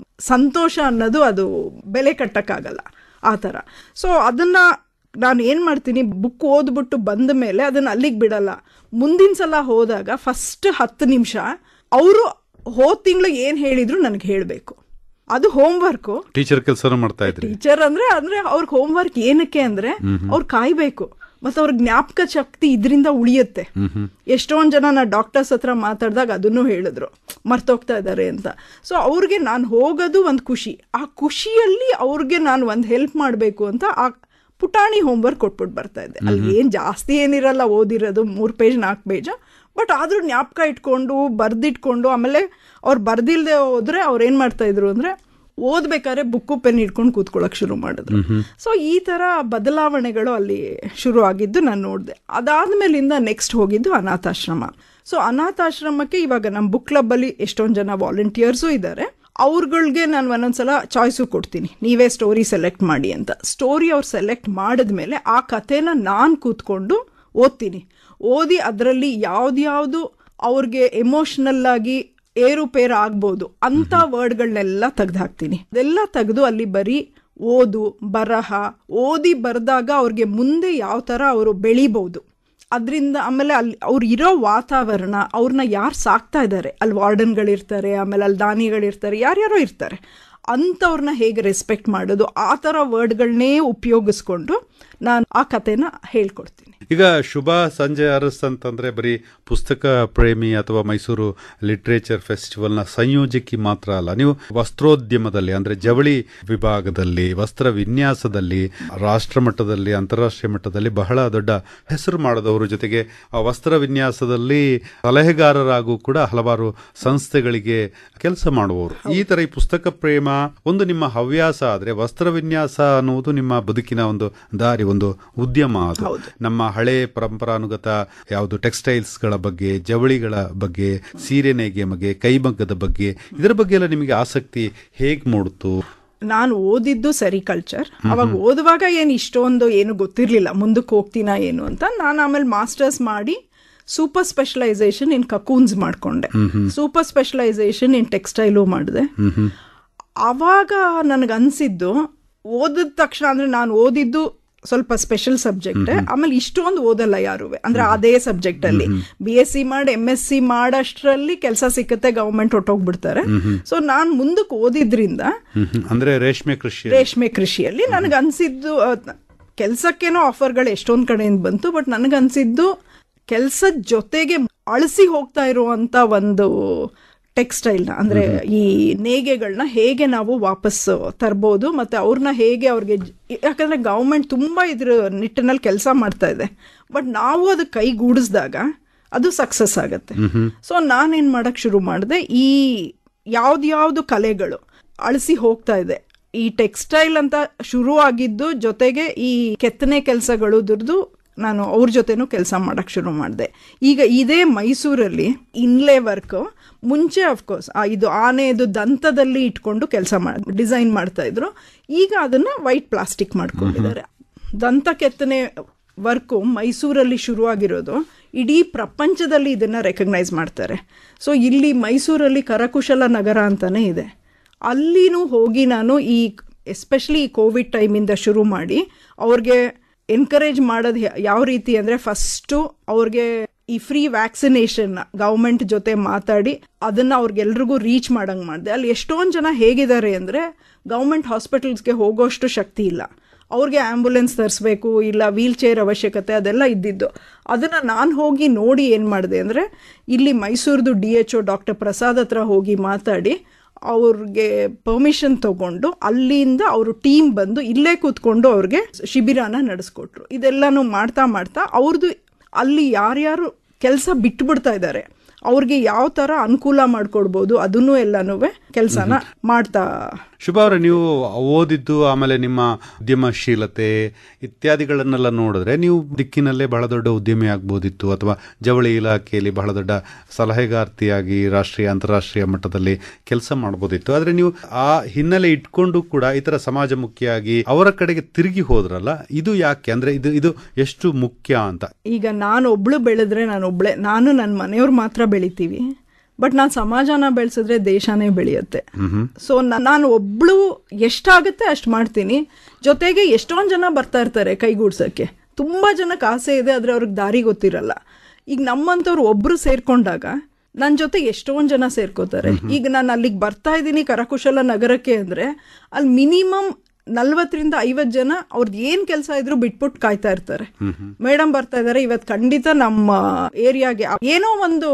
ಸಂತೋಷ ಅನ್ನೋದು ಅದು ಬೆಲೆ ಕಟ್ಟಕ್ಕಾಗಲ್ಲ ಆ ಥರ ಸೊ ಅದನ್ನ ನಾನು ಏನು ಮಾಡ್ತೀನಿ ಬುಕ್ ಓದ್ಬಿಟ್ಟು ಬಂದ ಮೇಲೆ ಅದನ್ನ ಅಲ್ಲಿಗೆ ಬಿಡಲ್ಲ ಮುಂದಿನ ಸಲ ಹೋದಾಗ ಫಸ್ಟ್ ಹತ್ತು ನಿಮಿಷ ಅವರು ಹೋದ ತಿಂಗಳು ಏನು ಹೇಳಿದ್ರು ನನಗೆ ಹೇಳಬೇಕು ಅದು ಹೋಮ್ವರ್ಕು ಟೀಚರ್ ಕೆಲಸನೂ ಮಾಡ್ತಾ ಇದ್ರಿ ಟೀಚರ್ ಅಂದ್ರೆ ಅಂದ್ರೆ ಅವ್ರಿಗೆ ಹೋಮ್ವರ್ಕ್ ಏನಕ್ಕೆ ಅಂದ್ರೆ ಅವ್ರು ಕಾಯ್ಬೇಕು ಮತ್ತೆ ಅವ್ರ ಜ್ಞಾಪಕ ಶಕ್ತಿ ಇದರಿಂದ ಉಳಿಯುತ್ತೆ ಎಷ್ಟೊಂದ್ ಜನ ನಾ ಡಾಕ್ಟರ್ಸ್ ಹತ್ರ ಮಾತಾಡಿದಾಗ ಅದನ್ನು ಹೇಳಿದ್ರು ಮರ್ತೋಗ್ತಾ ಇದ್ದಾರೆ ಅಂತ ಸೊ ಅವ್ರಿಗೆ ನಾನು ಹೋಗೋದು ಒಂದು ಖುಷಿ ಆ ಖುಷಿಯಲ್ಲಿ ಅವ್ರಿಗೆ ನಾನು ಒಂದು ಹೆಲ್ಪ್ ಮಾಡಬೇಕು ಅಂತ ಆ ಪುಟಾಣಿ ಹೋಮ್ವರ್ಕ್ ಕೊಟ್ಬಿಟ್ಟು ಬರ್ತಾ ಇದ್ದೆ ಅಲ್ಲಿ ಏನು ಜಾಸ್ತಿ ಏನಿರಲ್ಲ ಓದಿರೋದು ಮೂರು ಪೇಜ್ ನಾಲ್ಕು ಪೇಜ್ ಬಟ್ ಆದ್ರೂ ಜ್ಞಾಪಕ ಇಟ್ಕೊಂಡು ಬರ್ದಿಟ್ಕೊಂಡು ಆಮೇಲೆ ಅವ್ರು ಬರ್ದಿಲ್ದೆ ಹೋದ್ರೆ ಅವ್ರು ಏನು ಮಾಡ್ತಾ ಇದ್ರು ಅಂದ್ರೆ ಓದ್ಬೇಕಾದ್ರೆ ಬುಕ್ಕು ಪೆನ್ ಇಟ್ಕೊಂಡು ಕೂತ್ಕೊಳ್ಳೋಕೆ ಶುರು ಮಾಡಿದ್ರು ಸೊ ಈ ತರ ಬದಲಾವಣೆಗಳು ಅಲ್ಲಿ ಶುರು ಆಗಿದ್ದು ನಾನು ನೋಡಿದೆ ಅದಾದ್ಮೇಲಿಂದ ನೆಕ್ಸ್ಟ್ ಹೋಗಿದ್ದು ಅನಾಥಾಶ್ರಮ ಸೊ ಅನಾಥಾಶ್ರಮಕ್ಕೆ ಇವಾಗ ನಮ್ಮ ಬುಕ್ ಕ್ಲಬ್ ಅಲ್ಲಿ ಎಷ್ಟೊಂದು ಜನ ವಾಲಂಟಿಯರ್ಸು ಇದ್ದಾರೆ ಅವ್ರಗಳಿಗೆ ನಾನು ಒಂದೊಂದ್ಸಲ ಚಾಯ್ಸು ಕೊಡ್ತೀನಿ ನೀವೇ ಸ್ಟೋರಿ ಸೆಲೆಕ್ಟ್ ಮಾಡಿ ಅಂತ ಸ್ಟೋರಿ ಅವ್ರು ಸೆಲೆಕ್ಟ್ ಮಾಡಿದ್ಮೇಲೆ ಆ ಕಥೆನ ನಾನು ಕೂತ್ಕೊಂಡು ಓದ್ತೀನಿ ಓದಿ ಅದರಲ್ಲಿ ಯಾವ್ದ್ಯಾವ್ದು ಅವ್ರಿಗೆ ಎಮೋಷನಲ್ ಆಗಿ ಏರುಪೇರು ಆಗ್ಬೋದು ಅಂತ ವರ್ಡ್ಗಳನ್ನೆಲ್ಲ ತೆಗ್ದು ಹಾಕ್ತೀನಿ ಅದೆಲ್ಲ ತೆಗೆದು ಅಲ್ಲಿ ಬರೀ ಓದು ಬರಹ ಓದಿ ಬರೆದಾಗ ಅವ್ರಿಗೆ ಮುಂದೆ ಯಾವ ಥರ ಅವರು ಬೆಳಿಬೋದು ಅದರಿಂದ ಆಮೇಲೆ ಅಲ್ಲಿ ಅವ್ರು ಇರೋ ವಾತಾವರಣ ಅವ್ರನ್ನ ಯಾರು ಸಾಕ್ತಾ ಇದ್ದಾರೆ ಅಲ್ಲಿ ವಾರ್ಡನ್ಗಳಿರ್ತಾರೆ ಆಮೇಲೆ ಅಲ್ಲಿ ದಾನಿಗಳಿರ್ತಾರೆ ಯಾರ್ಯಾರೋ ಇರ್ತಾರೆ ಅಂಥವ್ರನ್ನ ಹೇಗೆ ರೆಸ್ಪೆಕ್ಟ್ ಮಾಡೋದು ಆ ಥರ ವರ್ಡ್ಗಳನ್ನೇ ಉಪಯೋಗಿಸ್ಕೊಂಡು ನಾನು ಆ ಕಥೆನ ಹೇಳ್ಕೊಡ್ತೀನಿ ಈಗ ಶುಭ ಸಂಜೆ ಅರಸ್ ಅಂತಂದ್ರೆ ಬರೀ ಪುಸ್ತಕ ಪ್ರೇಮಿ ಅಥವಾ ಮೈಸೂರು ಲಿಟ್ರೇಚರ್ ಫೆಸ್ಟಿವಲ್ನ ಸಂಯೋಜಕಿ ಮಾತ್ರ ಅಲ್ಲ ನೀವು ವಸ್ತ್ರೋದ್ಯಮದಲ್ಲಿ ಅಂದ್ರೆ ಜವಳಿ ವಿಭಾಗದಲ್ಲಿ ವಸ್ತ್ರ ವಿನ್ಯಾಸದಲ್ಲಿ ರಾಷ್ಟ್ರ ಮಟ್ಟದಲ್ಲಿ ಅಂತಾರಾಷ್ಟ್ರೀಯ ಮಟ್ಟದಲ್ಲಿ ಬಹಳ ದೊಡ್ಡ ಹೆಸರು ಮಾಡಿದವರು ಜೊತೆಗೆ ಆ ವಸ್ತ್ರ ವಿನ್ಯಾಸದಲ್ಲಿ ಸಲಹೆಗಾರರಾಗೂ ಕೂಡ ಹಲವಾರು ಸಂಸ್ಥೆಗಳಿಗೆ ಕೆಲಸ ಮಾಡುವವರು ಈ ತರ ಈ ಪುಸ್ತಕ ಪ್ರೇಮ ಒಂದು ನಿಮ್ಮ ಹವ್ಯಾಸ ಆದ್ರೆ ವಸ್ತ್ರ ವಿನ್ಯಾಸ ಅನ್ನುವುದು ನಿಮ್ಮ ಬದುಕಿನ ಒಂದು ದಾರಿ ಒಂದು ಉದ್ಯಮ ಅದು ನಮ್ಮ ಹಳೆ ಪರಂಪರಾನುಗತ ಯಾವುದು ಟೆಕ್ಸ್ಟೈಲ್ಸ್ ಗಳ ಬಗ್ಗೆ ಜವಳಿಗಳ ಬಗ್ಗೆ ಸೀರೆ ನೇಯ್ಗೆ ಬಗ್ಗೆ ಕೈಮಗ್ಗದ ಬಗ್ಗೆ ಇದರ ಬಗ್ಗೆ ಎಲ್ಲ ನಿಮಗೆ ಆಸಕ್ತಿ ಹೇಗ್ ಮೂಡ್ತು ನಾನು ಓದಿದ್ದು ಸೆರಿಕಲ್ಚರ್ ಅವಾಗ ಓದುವಾಗ ಏನು ಇಷ್ಟೊಂದು ಏನು ಗೊತ್ತಿರಲಿಲ್ಲ ಮುಂದಕ್ಕೆ ಹೋಗ್ತೀನಾ ಏನು ಅಂತ ನಾನು ಆಮೇಲೆ ಮಾಸ್ಟರ್ಸ್ ಮಾಡಿ ಸೂಪರ್ ಸ್ಪೆಷಲೈಸೇಷನ್ ಇನ್ ಕಕೂನ್ಸ್ ಮಾಡ್ಕೊಂಡೆ ಸೂಪರ್ ಸ್ಪೆಷಲೈಸೇಷನ್ ಇನ್ ಟೆಕ್ಸ್ಟೈಲು ಮಾಡಿದೆ ಆವಾಗ ನನಗನ್ಸಿದ್ದು ಓದಿದ ತಕ್ಷಣ ಅಂದ್ರೆ ನಾನು ಓದಿದ್ದು ಸ್ವಲ್ಪ ಸ್ಪೆಷಲ್ ಸಬ್ಜೆಕ್ಟ್ ಆಮೇಲೆ ಇಷ್ಟೊಂದು ಓದಲ್ಲ ಯಾರು ಅಂದ್ರೆ ಅದೇ ಸಬ್ಜೆಕ್ಟ್ ಅಲ್ಲಿ ಬಿ ಎಸ್ ಸಿ ಮಾಡಿ ಎಂ ಎಸ್ ಸಿ ಮಾಡಷ್ಟರಲ್ಲಿ ಕೆಲಸ ಸಿಕ್ಕತ್ತೆ ಗವರ್ಮೆಂಟ್ ಹೊಟ್ಟೋಗ್ಬಿಡ್ತಾರೆ ಸೊ ನಾನು ಮುಂದಕ್ಕೆ ಓದಿದ್ರಿಂದ ಹ್ಮ್ ಹ್ಮ್. ಅಂದ್ರೆ ರೇಷ್ಮೆ ಕೃಷಿ ರೇಷ್ಮೆ ಕೃಷಿಯಲ್ಲಿ ನನಗೆ ಅನ್ಸಿದ್ದು ಕೆಲಸಕ್ಕೇನೋ ಆಫರ್ಗಳು ಎಷ್ಟೊಂದ್ ಕಡೆಯಿಂದ ಬಂತು ಬಟ್ ನನಗನ್ಸಿದ್ದು ಕೆಲಸದ ಜೊತೆಗೆ ಅಳಿಸಿ ಹೋಗ್ತಾ ಇರುವಂತ ಒಂದು ಟೆಕ್ಸ್ಟೈಲ್ನ ಅಂದ್ರೆ ಈ ನೇಯ್ಗೆಗಳನ್ನ ಹೇಗೆ ನಾವು ವಾಪಸ್ ತರ್ಬೋದು ಮತ್ತೆ ಅವ್ರನ್ನ ಹೇಗೆ ಅವ್ರಿಗೆ ಜ- ಯಾಕಂದ್ರೆ ಗೌರ್ಮೆಂಟ್ ತುಂಬಾ ಇದ್ರ ನಿಟ್ಟಿನಲ್ಲಿ ಕೆಲಸ ಮಾಡ್ತಾ ಇದೆ ಬಟ್ ನಾವು ಅದಕ್ಕೆ ಕೈಗೂಡಿಸಿದಾಗ ಅದು ಸಕ್ಸಸ್ ಆಗುತ್ತೆ ಸೊ ನಾನೇನ್ ಮಾಡಕ್ ಶುರು ಮಾಡಿದೆ ಈ ಯಾವ್ದ್ಯಾವ್ದು ಕಲೆಗಳು ಅಳಿಸಿ ಹೋಗ್ತಾ ಇದೆ ಈ ಟೆಕ್ಸ್ಟೈಲ್ ಅಂತ ಶುರು ಆಗಿದ್ದು ಜೊತೆಗೆ ಈ ಕೆತ್ತನೆ ಕೆಲಸಗಳು ದುಡ್ದು ನಾನು ಅವ್ರ ಜೊತೆನೂ ಕೆಲಸ ಮಾಡಕ್ ಶುರು ಮಾಡಿದೆ ಈಗ ಇದೇ ಮೈಸೂರಲ್ಲಿ ಇನ್ಲೇ ವರ್ಕ್ ಮುಂಚೆ ಅಫ್ಕೋರ್ಸ್ ಇದು ಆನೆದು ದಂತದಲ್ಲಿ ಇಟ್ಕೊಂಡು ಕೆಲಸ ಮಾಡಿ ಡಿಸೈನ್ ಮಾಡ್ತಾ ಇದ್ರು ಈಗ ಅದನ್ನ ವೈಟ್ ಪ್ಲಾಸ್ಟಿಕ್ ಮಾಡ್ಕೊಂಡಿದ್ದಾರೆ ದಂತ ಕೆತ್ತನೆ ವರ್ಕು ಮೈಸೂರಲ್ಲಿ ಶುರುವಾಗಿರೋದು ಇಡೀ ಪ್ರಪಂಚದಲ್ಲಿ ಇದನ್ನ ರೆಕಗ್ನೈಸ್ ಮಾಡ್ತಾರೆ ಸೊ ಇಲ್ಲಿ ಮೈಸೂರಲ್ಲಿ ಕರಕುಶಲ ನಗರ ಅಂತಾನೆ ಇದೆ ಅಲ್ಲಿನೂ ಹೋಗಿ ನಾನು ಈ ಎಸ್ಪೆಷಲಿ ಈ ಕೋವಿಡ್ ಟೈಮಿಂದ ಶುರು ಮಾಡಿ ಅವ್ರಿಗೆ ಎನ್ಕರೇಜ್ ಮಾಡೋದು ಯಾ- ಯಾವ ರೀತಿ ಅಂದರೆ ಫಸ್ಟು ಅವ್ರಿಗೆ ಈ ಫ್ರೀ ವ್ಯಾಕ್ಸಿನೇಷನ್ ಗೌರ್ಮೆಂಟ್ ಜೊತೆ ಮಾತಾಡಿ ಅದನ್ನ ಅವ್ರಿಗೆಲ್ರಿಗೂ ರೀಚ್ ಮಾಡಂಗೆ ಮಾಡಿದೆ ಅಲ್ಲಿ ಎಷ್ಟೊಂದು ಜನ ಹೇಗಿದ್ದಾರೆ ಅಂದರೆ ಗೌರ್ಮೆಂಟ್ ಹಾಸ್ಪಿಟಲ್ಸ್ಗೆ ಹೋಗೋಷ್ಟು ಶಕ್ತಿ ಇಲ್ಲ ಅವ್ರಿಗೆ ಆ್ಯಂಬುಲೆನ್ಸ್ ತರಿಸ್ಬೇಕು ಇಲ್ಲ ವೀಲ್ ಚೇರ್ ಅವಶ್ಯಕತೆ ಅದೆಲ್ಲ ಇದ್ದಿದ್ದು ಅದನ್ನು ನಾನು ಹೋಗಿ ನೋಡಿ ಏನು ಮಾಡಿದೆ ಅಂದರೆ ಇಲ್ಲಿ ಮೈಸೂರ್ದು D H O doctor Prasad ಹತ್ರ ಹೋಗಿ ಮಾತಾಡಿ ಅವ್ರಿಗೆ ಪರ್ಮಿಷನ್ ತಗೊಂಡು ಅಲ್ಲಿಂದ ಅವರು ಟೀಮ್ ಬಂದು ಇಲ್ಲೇ ಕೂತ್ಕೊಂಡು ಅವ್ರಿಗೆ ಶಿಬಿರನ ನಡೆಸ್ಕೊಟ್ರು ಇದೆಲ್ಲನೂ ಮಾಡ್ತಾ ಮಾಡ್ತಾ ಅವ್ರದ್ದು ಅಲ್ಲಿ ಯಾರ್ಯಾರು ಕೆಲಸ ಬಿಟ್ಬಿಡ್ತಾ ಇದ್ದಾರೆ ಅವ್ರಿಗೆ ಯಾವ ಥರ ಅನುಕೂಲ ಮಾಡ್ಕೊಡ್ಬೋದು ಅದನ್ನು ಎಲ್ಲನೂ ಕೆಲಸನ ಮಾಡ್ತಾ ಶುಭ ಅವರೇ ನೀವು ಓದಿದ್ದು ಆಮೇಲೆ ನಿಮ್ಮ ಉದ್ಯಮಶೀಲತೆ ಇತ್ಯಾದಿಗಳನ್ನೆಲ್ಲ ನೋಡಿದ್ರೆ ನೀವು ದಿಕ್ಕಿನಲ್ಲೇ ಬಹಳ ದೊಡ್ಡ ಉದ್ಯಮಿ ಆಗ್ಬೋದಿತ್ತು ಅಥವಾ ಜವಳಿ ಇಲಾಖೆಯಲ್ಲಿ ಬಹಳ ದೊಡ್ಡ ಸಲಹೆಗಾರ್ತಿಯಾಗಿ ರಾಷ್ಟ್ರೀಯ ಅಂತಾರಾಷ್ಟ್ರೀಯ ಮಟ್ಟದಲ್ಲಿ ಕೆಲಸ ಮಾಡ್ಬೋದಿತ್ತು ಆದ್ರೆ ನೀವು ಆ ಹಿನ್ನೆಲೆ ಇಟ್ಕೊಂಡು ಕೂಡ ಈ ತರ ಸಮಾಜಮುಖಿಯಾಗಿ ಅವರ ಕಡೆಗೆ ತಿರುಗಿ ಹೋದ್ರಲ್ಲ ಇದು ಯಾಕೆ ಅಂದ್ರೆ ಇದು ಇದು ಎಷ್ಟು ಮುಖ್ಯ ಅಂತ ಈಗ ನಾನು ಒಬ್ಳು ಬೆಳೆದ್ರೆ ನಾನು ಒಬ್ಳೆ ನಾನು ನನ್ನ ಮನೆಯವ್ರು ಮಾತ್ರ ಬೆಳಿತೀವಿ ಬಟ್ ನಾನು ಸಮಾಜನ ಬೆಳೆಸಿದ್ರೆ ದೇಶನೇ ಬೆಳೆಯುತ್ತೆ ಸೊ ನಾನು ಒಬ್ಳು ಎಷ್ಟಾಗುತ್ತೆ ಅಷ್ಟು ಮಾಡ್ತೀನಿ ಜೊತೆಗೆ ಎಷ್ಟೊಂದು ಜನ ಬರ್ತಾ ಇರ್ತಾರೆ ಕೈಗೂಡ್ಸಕ್ಕೆ ತುಂಬಾ ಜನಕ್ಕೆ ಆಸೆ ಇದೆ ಆದ್ರೆ ಅವ್ರಿಗೆ ದಾರಿ ಗೊತ್ತಿರಲ್ಲ ಈಗ ನಮ್ಮಂಥವ್ರು ಒಬ್ರು ಸೇರ್ಕೊಂಡಾಗ ನನ್ನ ಜೊತೆ ಎಷ್ಟೊಂದು ಜನ ಸೇರ್ಕೋತಾರೆ ಈಗ ನಾನು ಅಲ್ಲಿಗೆ ಬರ್ತಾ ಇದ್ದೀನಿ ಕರಕುಶಲ ನಗರಕ್ಕೆ ಅಂದ್ರೆ ಅಲ್ಲಿ ಮಿನಿಮಮ್ ನಲ್ವತ್ತರಿಂದ ಐವತ್ತು ಜನ ಅವ್ರದ್ದು ಏನ್ ಕೆಲಸ ಇದ್ರು ಬಿಟ್ಬಿಟ್ಟು ಕಾಯ್ತಾ ಇರ್ತಾರೆ ಮೇಡಮ್ ಬರ್ತಾ ಇದಾರೆ ಇವತ್ತು ಖಂಡಿತ ನಮ್ಮ ಏರಿಯಾಗೆ ಏನೋ ಒಂದು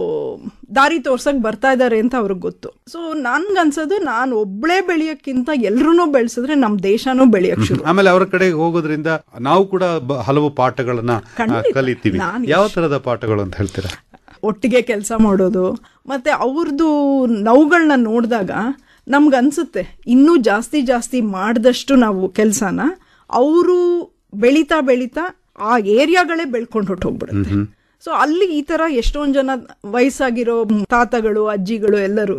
ದಾರಿ ತೋರ್ಸಕ್ ಬರ್ತಾ ಇದಾರೆ ಅಂತ ಅವ್ರಿಗೆ ಗೊತ್ತು ಸೊ ನನ್ಗನ್ಸೋದು ನಾನು ಒಬ್ಳೇ ಬೆಳೆಯಕ್ಕಿಂತ ಎಲ್ರೂ ಬೆಳೆಸಿದ್ರೆ ನಮ್ ದೇಶನೂ ಬೆಳೆಯಕ್ ಶುರು ಆಮೇಲೆ ಅವರ ಕಡೆಗೆ ಹೋಗೋದ್ರಿಂದ ನಾವು ಕೂಡ ಬ- ಹಲವು ಪಾಠಗಳನ್ನ ಆ, ಖಂಡಿತ. ಕಲಿತೀವಿ ನಾನು ಯಾವ ತರದ ಪಾಠಗಳು ಅಂತ ಹೇಳ್ತೀರಾ ಒಟ್ಟಿಗೆ ಕೆಲಸ ಮಾಡೋದು ಮತ್ತೆ ಅವ್ರದ್ದು ನೋವುಗಳನ್ನ ನೋಡಿದಾಗ ನಮ್ಗನ್ಸುತ್ತೆ ಇನ್ನೂ ಜಾಸ್ತಿ ಜಾಸ್ತಿ ಮಾಡಿದಷ್ಟು ನಾವು ಕೆಲಸನ ಅವರು ಬೆಳೀತಾ ಬೆಳೀತಾ ಆ ಏರಿಯಾಗಳೇ ಬೆಳ್ಕೊಂಡು ಹೊಟ್ಟೋಗ್ಬಿಡುತ್ತೆ ಸೊ ಅಲ್ಲಿ ಈ ತರ ಎಷ್ಟೊಂದ್ ಜನ ವಯಸ್ಸಾಗಿರೋ ತಾತಗಳು ಅಜ್ಜಿಗಳು ಎಲ್ಲರೂ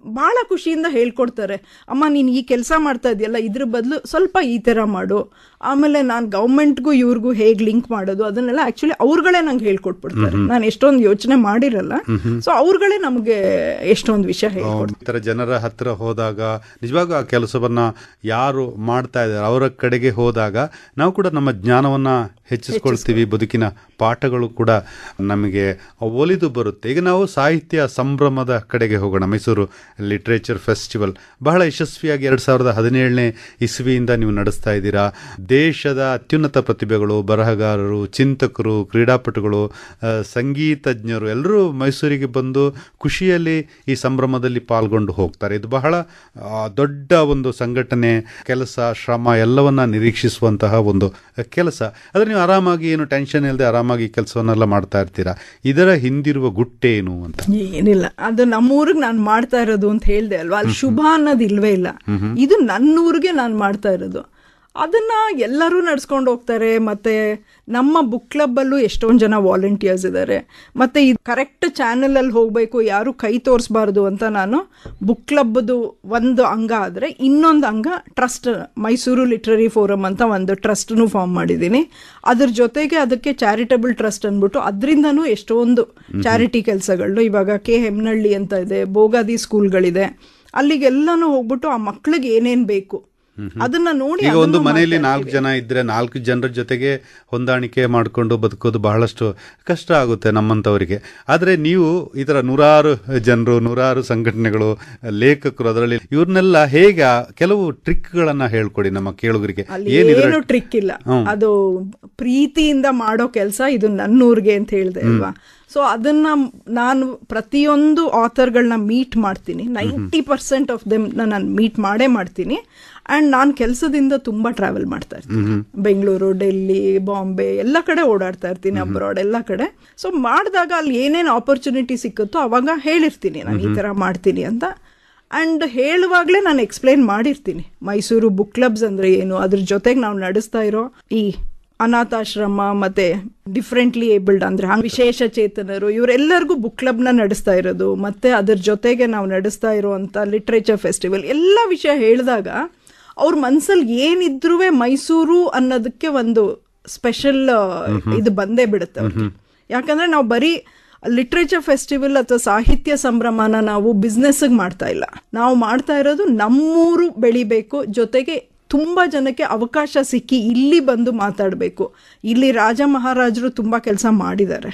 ಬಹಳ ಖುಷಿಯಿಂದ ಹೇಳ್ಕೊಡ್ತಾರೆ ಅಮ್ಮ ನೀನು ಈ ಕೆಲಸ ಮಾಡ್ತಾ ಇದೆಯಲ್ಲ ಇದ್ರ ಬದಲು ಸ್ವಲ್ಪ ಈ ಥರ ಮಾಡು ಆಮೇಲೆ ನಾನು ಗೌರ್ಮೆಂಟ್ಗೂ ಇವ್ರಿಗೂ ಹೇಗೆ ಲಿಂಕ್ ಮಾಡೋದು ಅದನ್ನೆಲ್ಲ ಆ್ಯಕ್ಚುಲಿ ಅವ್ರುಗಳೇ ನಂಗೆ ಹೇಳ್ಕೊಟ್ಬಿಡ್ತಾರೆ ನಾನು ಎಷ್ಟೊಂದು ಯೋಚನೆ ಮಾಡಿರಲ್ಲ ಸೊ ಅವ್ರುಗಳೇ ನಮಗೆ ಎಷ್ಟೊಂದು ವಿಷಯ ಹೇಳ್ಕೊಡ್ತಾರೆ ಈ ಥರ ಜನರ ಹತ್ರ ಹೋದಾಗ ನಿಜವಾಗೂ ಆ ಕೆಲಸವನ್ನ ಯಾರು ಮಾಡ್ತಾ ಇದ್ದಾರೆ ಅವರ ಕಡೆಗೆ ಹೋದಾಗ ನಾವು ಕೂಡ ನಮ್ಮ ಜ್ಞಾನವನ್ನ ಹೆಚ್ಚಿಸ್ಕೊಳ್ತೀವಿ ಬದುಕಿನ ಪಾಠಗಳು ಕೂಡ ನಮಗೆ ಒಲಿದು ಬರುತ್ತೆ ಈಗ ನಾವು ಸಾಹಿತ್ಯ ಸಂಭ್ರಮದ ಕಡೆಗೆ ಹೋಗೋಣ ಮೈಸೂರು ಲಿಟ್ರೇಚರ್ ಫೆಸ್ಟಿವಲ್ ಬಹಳ ಯಶಸ್ವಿಯಾಗಿ ಎರಡು ಸಾವಿರದ ಹದಿನೇಳನೇ ಇಸ್ವಿಯಿಂದ ನೀವು ನಡೆಸ್ತಾ ಇದ್ದೀರಾ ದೇಶದ ಅತ್ಯುನ್ನತ ಪ್ರತಿಭೆಗಳು ಬರಹಗಾರರು ಚಿಂತಕರು ಕ್ರೀಡಾಪಟುಗಳು ಆ, ಸಂಗೀತಜ್ಞರು ಎಲ್ಲರೂ ಮೈಸೂರಿಗೆ ಬಂದು ಖುಷಿಯಲ್ಲಿ ಈ ಸಂಭ್ರಮದಲ್ಲಿ ಪಾಲ್ಗೊಂಡು ಹೋಗ್ತಾರೆ ಇದು ಬಹಳ ಆ, ದೊಡ್ಡ ಒಂದು ಸಂಘಟನೆ ಕೆಲಸ ಶ್ರಮ ಎಲ್ಲವನ್ನ ನಿರೀಕ್ಷಿಸುವಂತಹ ಒಂದು ಕೆಲಸ ಆದರೆ ನೀವು ಆರಾಮಾಗಿ ಏನು ಟೆನ್ಷನ್ ಇಲ್ಲದೆ ಆರಾಮಾಗಿ ಕೆಲಸವನ್ನೆಲ್ಲ ಮಾಡ್ತಾ ಇರ್ತೀರಾ ಇದರ ಹಿಂದಿರುವ ಗುಟ್ಟೇನು ಅಂತ ಏನಿಲ್ಲ ಅದು ನಮ್ಮೂರಿಗೆ ನಾನು ಮಾಡ್ತಾ ಇರೋದು ಅಂತ ಹೇಳ್ದೆ ಅಲ್ವಾ ಅಲ್ಲಿ ಶುಭ ಅನ್ನೋದು ಇಲ್ವೇ ಇಲ್ಲ ಇದು ನನ್ನೂರಿಗೆ ನಾನು ಮಾಡ್ತಾ ಇರೋದು ಅದನ್ನ ಎಲ್ಲರೂ ನಡ್ಸ್ಕೊಂಡು ಹೋಗ್ತಾರೆ ಮತ್ತೆ ನಮ್ಮ ಬುಕ್ ಕ್ಲಬ್ ಅಲ್ಲೂ ಎಷ್ಟೊಂದು ಜನ ವಾಲಂಟಿಯರ್ಸ್ ಇದ್ದಾರೆ ಮತ್ತೆ ಇದು ಕರೆಕ್ಟ್ ಚಾನೆಲ್ ಅಲ್ಲಿ ಹೋಗ್ಬೇಕು ಯಾರು ಕೈ ತೋರಿಸ್ಬಾರ್ದು ಅಂತ ನಾನು ಬುಕ್ ಕ್ಲಬ್ದು ಒಂದು ಅಂಗ ಆದ್ರೆ ಇನ್ನೊಂದು ಅಂಗ ಟ್ರಸ್ಟ್ ಮೈಸೂರು ಲಿಟ್ರರಿ ಫೋರಮ್ ಅಂತ ಒಂದು ಟ್ರಸ್ಟ್ನು ಫಾರ್ಮ್ ಮಾಡಿದ್ದೀನಿ ಅದ್ರ ಜೊತೆಗೆ ಅದಕ್ಕೆ ಚಾರಿಟಬಲ್ ಟ್ರಸ್ಟ್ ಅಂದ್ಬಿಟ್ಟು ಅದರಿಂದನೂ ಎಷ್ಟೊಂದು ಚಾರಿಟಿ ಕೆಲಸಗಳು ಇವಾಗ ಕೆ ಹೆಮ್ನಳ್ಳಿ ಅಂತ ಇದೆ ಬೋಗಾದಿ ಸ್ಕೂಲ್ಗಳಿದೆ ಅಲ್ಲಿಗೆಲ್ಲಾನು ಹೋಗ್ಬಿಟ್ಟು ಆ ಮಕ್ಳಿಗೆ ಏನೇನ್ ಬೇಕು ಅದನ್ನ ನೋಡಿ ಈಗ ಒಂದು ಅದನ್ನು ಮನೆಯಲ್ಲಿ ಮಾಡ್ತಾ ನಾಲ್ಕು ಜನ ಇದ್ರೆ ನಾಲ್ಕು ಜನರ ಜೊತೆಗೆ ಹೊಂದಾಣಿಕೆ ಮಾಡಿಕೊಂಡು ಬದುಕೋದು ಬಹಳಷ್ಟು ಕಷ್ಟ ಆಗುತ್ತೆ ನಮ್ಮಂಥವರಿಗೆ ಆದರೆ ನೀವು ಈ ಥರ ನೂರಾರು ಜನರು ನೂರಾರು ಸಂಘಟನೆಗಳು ಲೇಖಕರು ಅದರಲ್ಲಿ ಇವ್ರನ್ನೆಲ್ಲ ಹೇಗೆ ಆ ಕೆಲವು ಟ್ರಿಕ್ಗಳನ್ನ ಹೇಳ್ಕೊಡಿ ನಮ್ಮ ಕೇಳುಗರಿಗೆ ಅಲ್ಲಿ ಏನಿದ್ರ ಏನು ಟ್ರಿಕ್ ಇಲ್ಲ ಅದು ಪ್ರೀತಿಯಿಂದ ಮಾಡೋ ಕೆಲಸ ಇದು ನನ್ನೂರ್ಗೆ ಅಂತ ಹೇಳಿದೆ ಅಲ್ವಾ ಸೊ ಅದನ್ನ ನಾನು ಪ್ರತಿಯೊಂದು ಆಥರ್ಗಳನ್ನ ಮೀಟ್ ಮಾಡ್ತೀನಿ ನೈಂಟಿ ಪರ್ಸೆಂಟ್ ಆಫ್ ದೆಮ್ ನಾನು ಮೀಟ್ ಮಾಡೇ ಮಾಡ್ತೀನಿ ಅಂಡ್ ನಾನು ಕೆಲಸದಿಂದ ತುಂಬಾ ಟ್ರಾವೆಲ್ ಮಾಡ್ತಾ ಇರ್ತೀನಿ ಬೆಂಗಳೂರು ಡೆಲ್ಲಿ ಬಾಂಬೆ ಎಲ್ಲ ಕಡೆ ಓಡಾಡ್ತಾ ಇರ್ತೀನಿ ಅಬ್ರಾಡ್ ಎಲ್ಲ ಕಡೆ ಸೊ ಮಾಡಿದಾಗ ಅಲ್ಲಿ ಏನೇನು ಆಪರ್ಚುನಿಟಿ ಸಿಕ್ಕುತ್ತೋ ಅವಾಗ ಹೇಳಿರ್ತೀನಿ ನಾನು ಈ ತರ ಮಾಡ್ತೀನಿ ಅಂತ ಅಂಡ್ ಹೇಳುವಾಗಲೇ ನಾನು ಎಕ್ಸ್ಪ್ಲೈನ್ ಮಾಡಿರ್ತೀನಿ ಮೈಸೂರು ಬುಕ್ ಕ್ಲಬ್ಸ್ ಅಂದ್ರೆ ಏನು ಅದ್ರ ಜೊತೆಗೆ ನಾವು ನಡೆಸ್ತಾ ಇರೋ ಈ ಅನಾಥಾಶ್ರಮ ಮತ್ತೆ ಡಿಫ್ರೆಂಟ್ಲಿ ಏಬಲ್ಡ್ ಅಂದ್ರೆ ಹಂಗ್ ವಿಶೇಷ ಚೇತನರು ಇವರೆಲ್ಲರಿಗೂ ಬುಕ್ ಕ್ಲಬ್ನ ನಡೆಸ್ತಾ ಇರೋದು ಮತ್ತೆ ಅದ್ರ ಜೊತೆಗೆ ನಾವು ನಡೆಸ್ತಾ ಇರುವಂತ ಲಿಟ್ರೇಚರ್ ಫೆಸ್ಟಿವಲ್ ಎಲ್ಲ ವಿಷಯ ಹೇಳಿದಾಗ ಅವ್ರ ಮನ್ಸಲ್ಲಿ ಏನಿದ್ರೂ ಮೈಸೂರು ಅನ್ನೋದಕ್ಕೆ ಒಂದು ಸ್ಪೆಷಲ್ ಇದು ಬಂದೇ ಬಿಡುತ್ತೆ ಅವ್ರಿಗೆ ಯಾಕಂದ್ರೆ ನಾವು ಬರೀ ಲಿಟ್ರೇಚರ್ ಫೆಸ್ಟಿವಲ್ ಅಥವಾ ಸಾಹಿತ್ಯ ಸಂಭ್ರಮನ ನಾವು ಬಿಸ್ನೆಸ್ಗೆ ಮಾಡ್ತಾ ಇಲ್ಲ ನಾವು ಮಾಡ್ತಾ ಇರೋದು ನಮ್ಮೂರು ಬೆಳಿಬೇಕು ಜೊತೆಗೆ ತುಂಬಾ ಜನಕ್ಕೆ ಅವಕಾಶ ಸಿಕ್ಕಿ ಇಲ್ಲಿ ಬಂದು ಮಾತಾಡಬೇಕು ಇಲ್ಲಿ ರಾಜ ಮಹಾರಾಜರು ತುಂಬಾ ಕೆಲಸ ಮಾಡಿದ್ದಾರೆ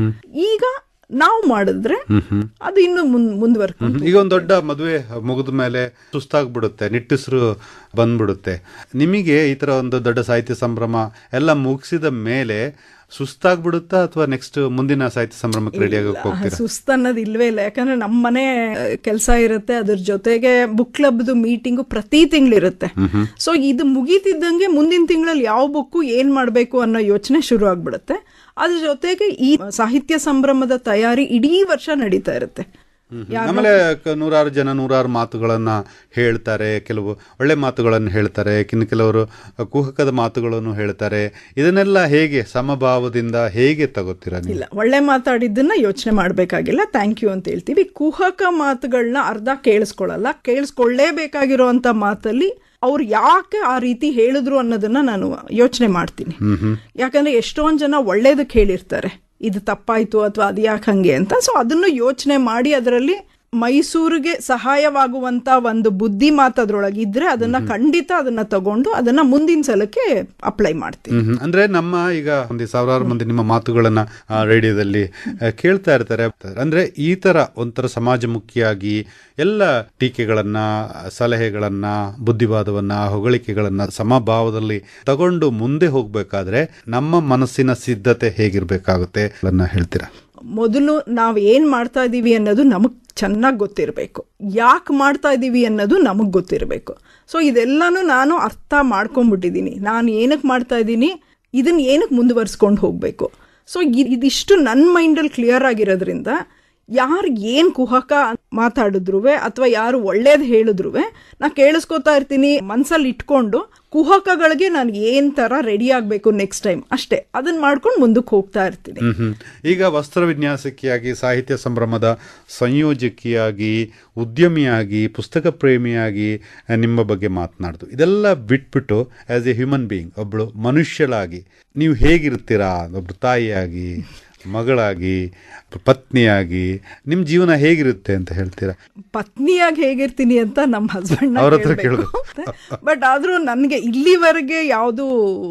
ಈಗ ನಾವು ಮಾಡಿದ್ರೆ ಅದು ಇನ್ನು ಮುಂದುವರ್ಕೊಂಡು ಈಗ ಒಂದು ದೊಡ್ಡ ಮದುವೆ ಮುಗಿದ ಮೇಲೆ ಸುಸ್ತಾಗ್ಬಿಡುತ್ತೆ ನಿಟ್ಟುಸಿರು ಬಂದ್ಬಿಡುತ್ತೆ ನಿಮಗೆ ಈ ತರ ಒಂದು ದೊಡ್ಡ ಸಾಹಿತ್ಯ ಸಂಭ್ರಮ ಎಲ್ಲ ಮುಗಿಸಿದ ಮೇಲೆ ಸುಸ್ತಾಗ್ಬಿಡುತ್ತಾ ಅಥವಾ ನೆಕ್ಸ್ಟ್ ಮುಂದಿನ ಸಾಹಿತ್ಯ ಸಂಭ್ರಮಕ್ಕೆ ರೆಡಿ ಆಗಕ್ಕೆ ಹೋಗ್ತೀರಾ ಸುಸ್ತು ಅನ್ನೋದು ಇಲ್ವೇ ಇಲ್ಲ ಯಾಕಂದ್ರೆ ನಮ್ಮ ಮನೆ ಕೆಲಸ ಇರುತ್ತೆ ಅದ್ರ ಜೊತೆಗೆ ಬುಕ್ ಕ್ಲಬ್ದು ಮೀಟಿಂಗು ಪ್ರತಿ ತಿಂಗಳಿರುತ್ತೆ ಸೊ ಇದು ಮುಗೀತಿದ್ದಂಗೆ ಮುಂದಿನ ತಿಂಗಳಲ್ಲಿ ಯಾವ ಬುಕ್ಕು ಏನ್ ಮಾಡ್ಬೇಕು ಅನ್ನೋ ಯೋಚನೆ ಶುರು ಆಗ್ಬಿಡುತ್ತೆ ಅದ್ರ ಜೊತೆಗೆ ಈ ಸಾಹಿತ್ಯ ಸಂಭ್ರಮದ ತಯಾರಿ ಇಡೀ ವರ್ಷ ನಡೀತಾ ಇರುತ್ತೆ ಆಮೇಲೆ ಕ- ನೂರಾರು ಜನ ನೂರಾರು ಮಾತುಗಳನ್ನ ಹೇಳ್ತಾರೆ ಕೆಲವು ಒಳ್ಳೆ ಮಾತುಗಳನ್ನು ಹೇಳ್ತಾರೆ ಇನ್ನು ಕೆಲವರು ಕುಹಕದ ಮಾತುಗಳನ್ನು ಹೇಳ್ತಾರೆ ಇದನ್ನೆಲ್ಲ ಹೇಗೆ ಸಮಭಾವದಿಂದ ಹೇಗೆ ತಗೋತೀರಾ ನೀವು ಇಲ್ಲ ಒಳ್ಳೆ ಮಾತಾಡಿದ್ದನ್ನ ಯೋಚನೆ ಮಾಡಬೇಕಾಗಿಲ್ಲ ಥ್ಯಾಂಕ್ ಯು ಅಂತ ಹೇಳ್ತೀವಿ ಕುಹಕ ಮಾತುಗಳನ್ನ ಅರ್ಧ ಕೇಳಿಸ್ಕೊಳ್ಳಲ್ಲ ಕೇಳಿಸ್ಕೊಳ್ಳೇಬೇಕಾಗಿರೋಂಥ ಮಾತಲ್ಲಿ ಅವ್ರು ಯಾಕೆ ಆ ರೀತಿ ಹೇಳಿದ್ರು ಅನ್ನೋದನ್ನ ನಾನು ಯೋಚನೆ ಮಾಡ್ತೀನಿ ಯಾಕಂದ್ರೆ ಎಷ್ಟೊಂದ್ ಜನ ಒಳ್ಳೇದಕ್ಕೆ ಹೇಳಿರ್ತಾರೆ ಇದು ತಪ್ಪಾಯ್ತು ಅಥವಾ ಅದು ಯಾಕೆ ಹಂಗೆ ಅಂತ ಸೊ ಅದನ್ನು ಯೋಚನೆ ಮಾಡಿ ಅದರಲ್ಲಿ ಮೈಸೂರಿಗೆ ಸಹಾಯವಾಗುವಂತ ಒಂದು ಬುದ್ಧಿ ಮಾತು ಅದ್ರೊಳಗೆ ಇದ್ರೆ ಅದನ್ನ ಖಂಡಿತ ಅದನ್ನ ತಗೊಂಡು ಅದನ್ನ ಮುಂದಿನ ಸಲಕ್ಕೆ ಅಪ್ಲೈ ಮಾಡ್ತೀನಿ ಹ್ಮ್ ಹ್ಮ್. ಅಂದ್ರೆ ನಮ್ಮ ಈಗ ಒಂದು ಸಾವಿರಾರು ಮಂದಿ ನಿಮ್ಮ ಮಾತುಗಳನ್ನ ಆ, ರೇಡಿಯೋದಲ್ಲಿ ಆ, ಕೇಳ್ತಾ ಇರ್ತಾರೆ ಅಂದ್ರೆ ಈ ತರ ಒಂಥರ ಸಮಾಜಮುಖಿಯಾಗಿ ಎಲ್ಲ ಟೀಕೆಗಳನ್ನ ಸಲಹೆಗಳನ್ನ ಬುದ್ಧಿವಾದವನ್ನ ಹೊಗಳಿಕೆಗಳನ್ನ ಸಮಭಾವದಲ್ಲಿ ತಗೊಂಡು ಮುಂದೆ ಹೋಗ್ಬೇಕಾದ್ರೆ ನಮ್ಮ ಮನಸ್ಸಿನ ಸಿದ್ಧತೆ ಹೇಗಿರ್ಬೇಕಾಗುತ್ತೆ ಅದನ್ನ ಹೇಳ್ತೀರಾ ಮೊದಲು ನಾವು ಏನ್ ಮಾಡ್ತಾ ಇದೀವಿ ಅನ್ನೋದು ನಮಗ್ ಚೆನ್ನಾಗಿ ಗೊತ್ತಿರಬೇಕು ಯಾಕೆ ಮಾಡ್ತಾ ಇದೀವಿ ಅನ್ನೋದು ನಮಗ್ ಗೊತ್ತಿರಬೇಕು ಸೊ ಇದೆಲ್ಲಾನು ನಾನು ಅರ್ಥ ಮಾಡ್ಕೊಂಡ್ಬಿಟ್ಟಿದ್ದೀನಿ ನಾನು ಏನಕ್ಕೆ ಮಾಡ್ತಾ ಇದ್ದೀನಿ ಇದನ್ನ ಏನಕ್ಕೆ ಮುಂದುವರ್ಸ್ಕೊಂಡು ಹೋಗ್ಬೇಕು ಸೊ ಇದಿಷ್ಟು ನನ್ನ ಮೈಂಡಲ್ಲಿ ಕ್ಲಿಯರ್ ಆಗಿರೋದ್ರಿಂದ ಯಾರು ಏನ್ ಕುಹಕ ಮಾತಾಡಿದ್ರು ಅಥವಾ ಯಾರು ಒಳ್ಳೇದು ಹೇಳಿದ್ರು ನಾ ಕೇಳಿಸ್ಕೊತಾ ಇರ್ತೀನಿ ಮನ್ಸಲ್ಲಿ ಇಟ್ಕೊಂಡು ಕುಹಕಗಳಿಗೆ ನಾನು ಏನ್ ತರ ರೆಡಿ ಆಗ್ಬೇಕು ನೆಕ್ಸ್ಟ್ ಟೈಮ್ ಅಷ್ಟೇ ಅದನ್ನ ಮಾಡ್ಕೊಂಡು ಮುಂದಕ್ಕೆ ಹೋಗ್ತಾ ಇರ್ತೀನಿ ಹ್ಮ್ ಹ್ಮ್. ಈಗ ವಸ್ತ್ರ ವಿನ್ಯಾಸಕಿಯಾಗಿ ಸಾಹಿತ್ಯ ಸಂಭ್ರಮದ ಸಂಯೋಜಕಿಯಾಗಿ ಉದ್ಯಮಿಯಾಗಿ ಪುಸ್ತಕ ಪ್ರೇಮಿಯಾಗಿ ಆ, ನಿಮ್ಮ ಬಗ್ಗೆ ಮಾತನಾಡ್ದು ಇದೆಲ್ಲ ಬಿಟ್ಬಿಟ್ಟು ಆಸ್ ಎ ಹ್ಯೂಮನ್ ಬೀಯಿಂಗ್ ಒಬ್ಬಳು ಮನುಷ್ಯಳಾಗಿ ನೀವು ಹೇಗಿರ್ತೀರಾ ಒಬ್ಳು ತಾಯಿಯಾಗಿ ಮಗಳಾಗಿ ಪತ್ನಿಯಾಗಿ ನಿಮ್ಮ ಜೀವನ ಹೇಗಿರುತ್ತೆ ಅಂತ ಹೇಳ್ತೀರಾ ಪತ್ನಿಯಾಗಿ ಹೇಗಿರ್ತೀನಿ ಅಂತ ನಮ್ಮ ಹಸ್ಬೆಂಡ್ ಅವ್ರ ಹತ್ರ ಬಟ್ ಆದ್ರೂ ನನ್ಗೆ ಇಲ್ಲಿವರೆಗೆ ಯಾವುದು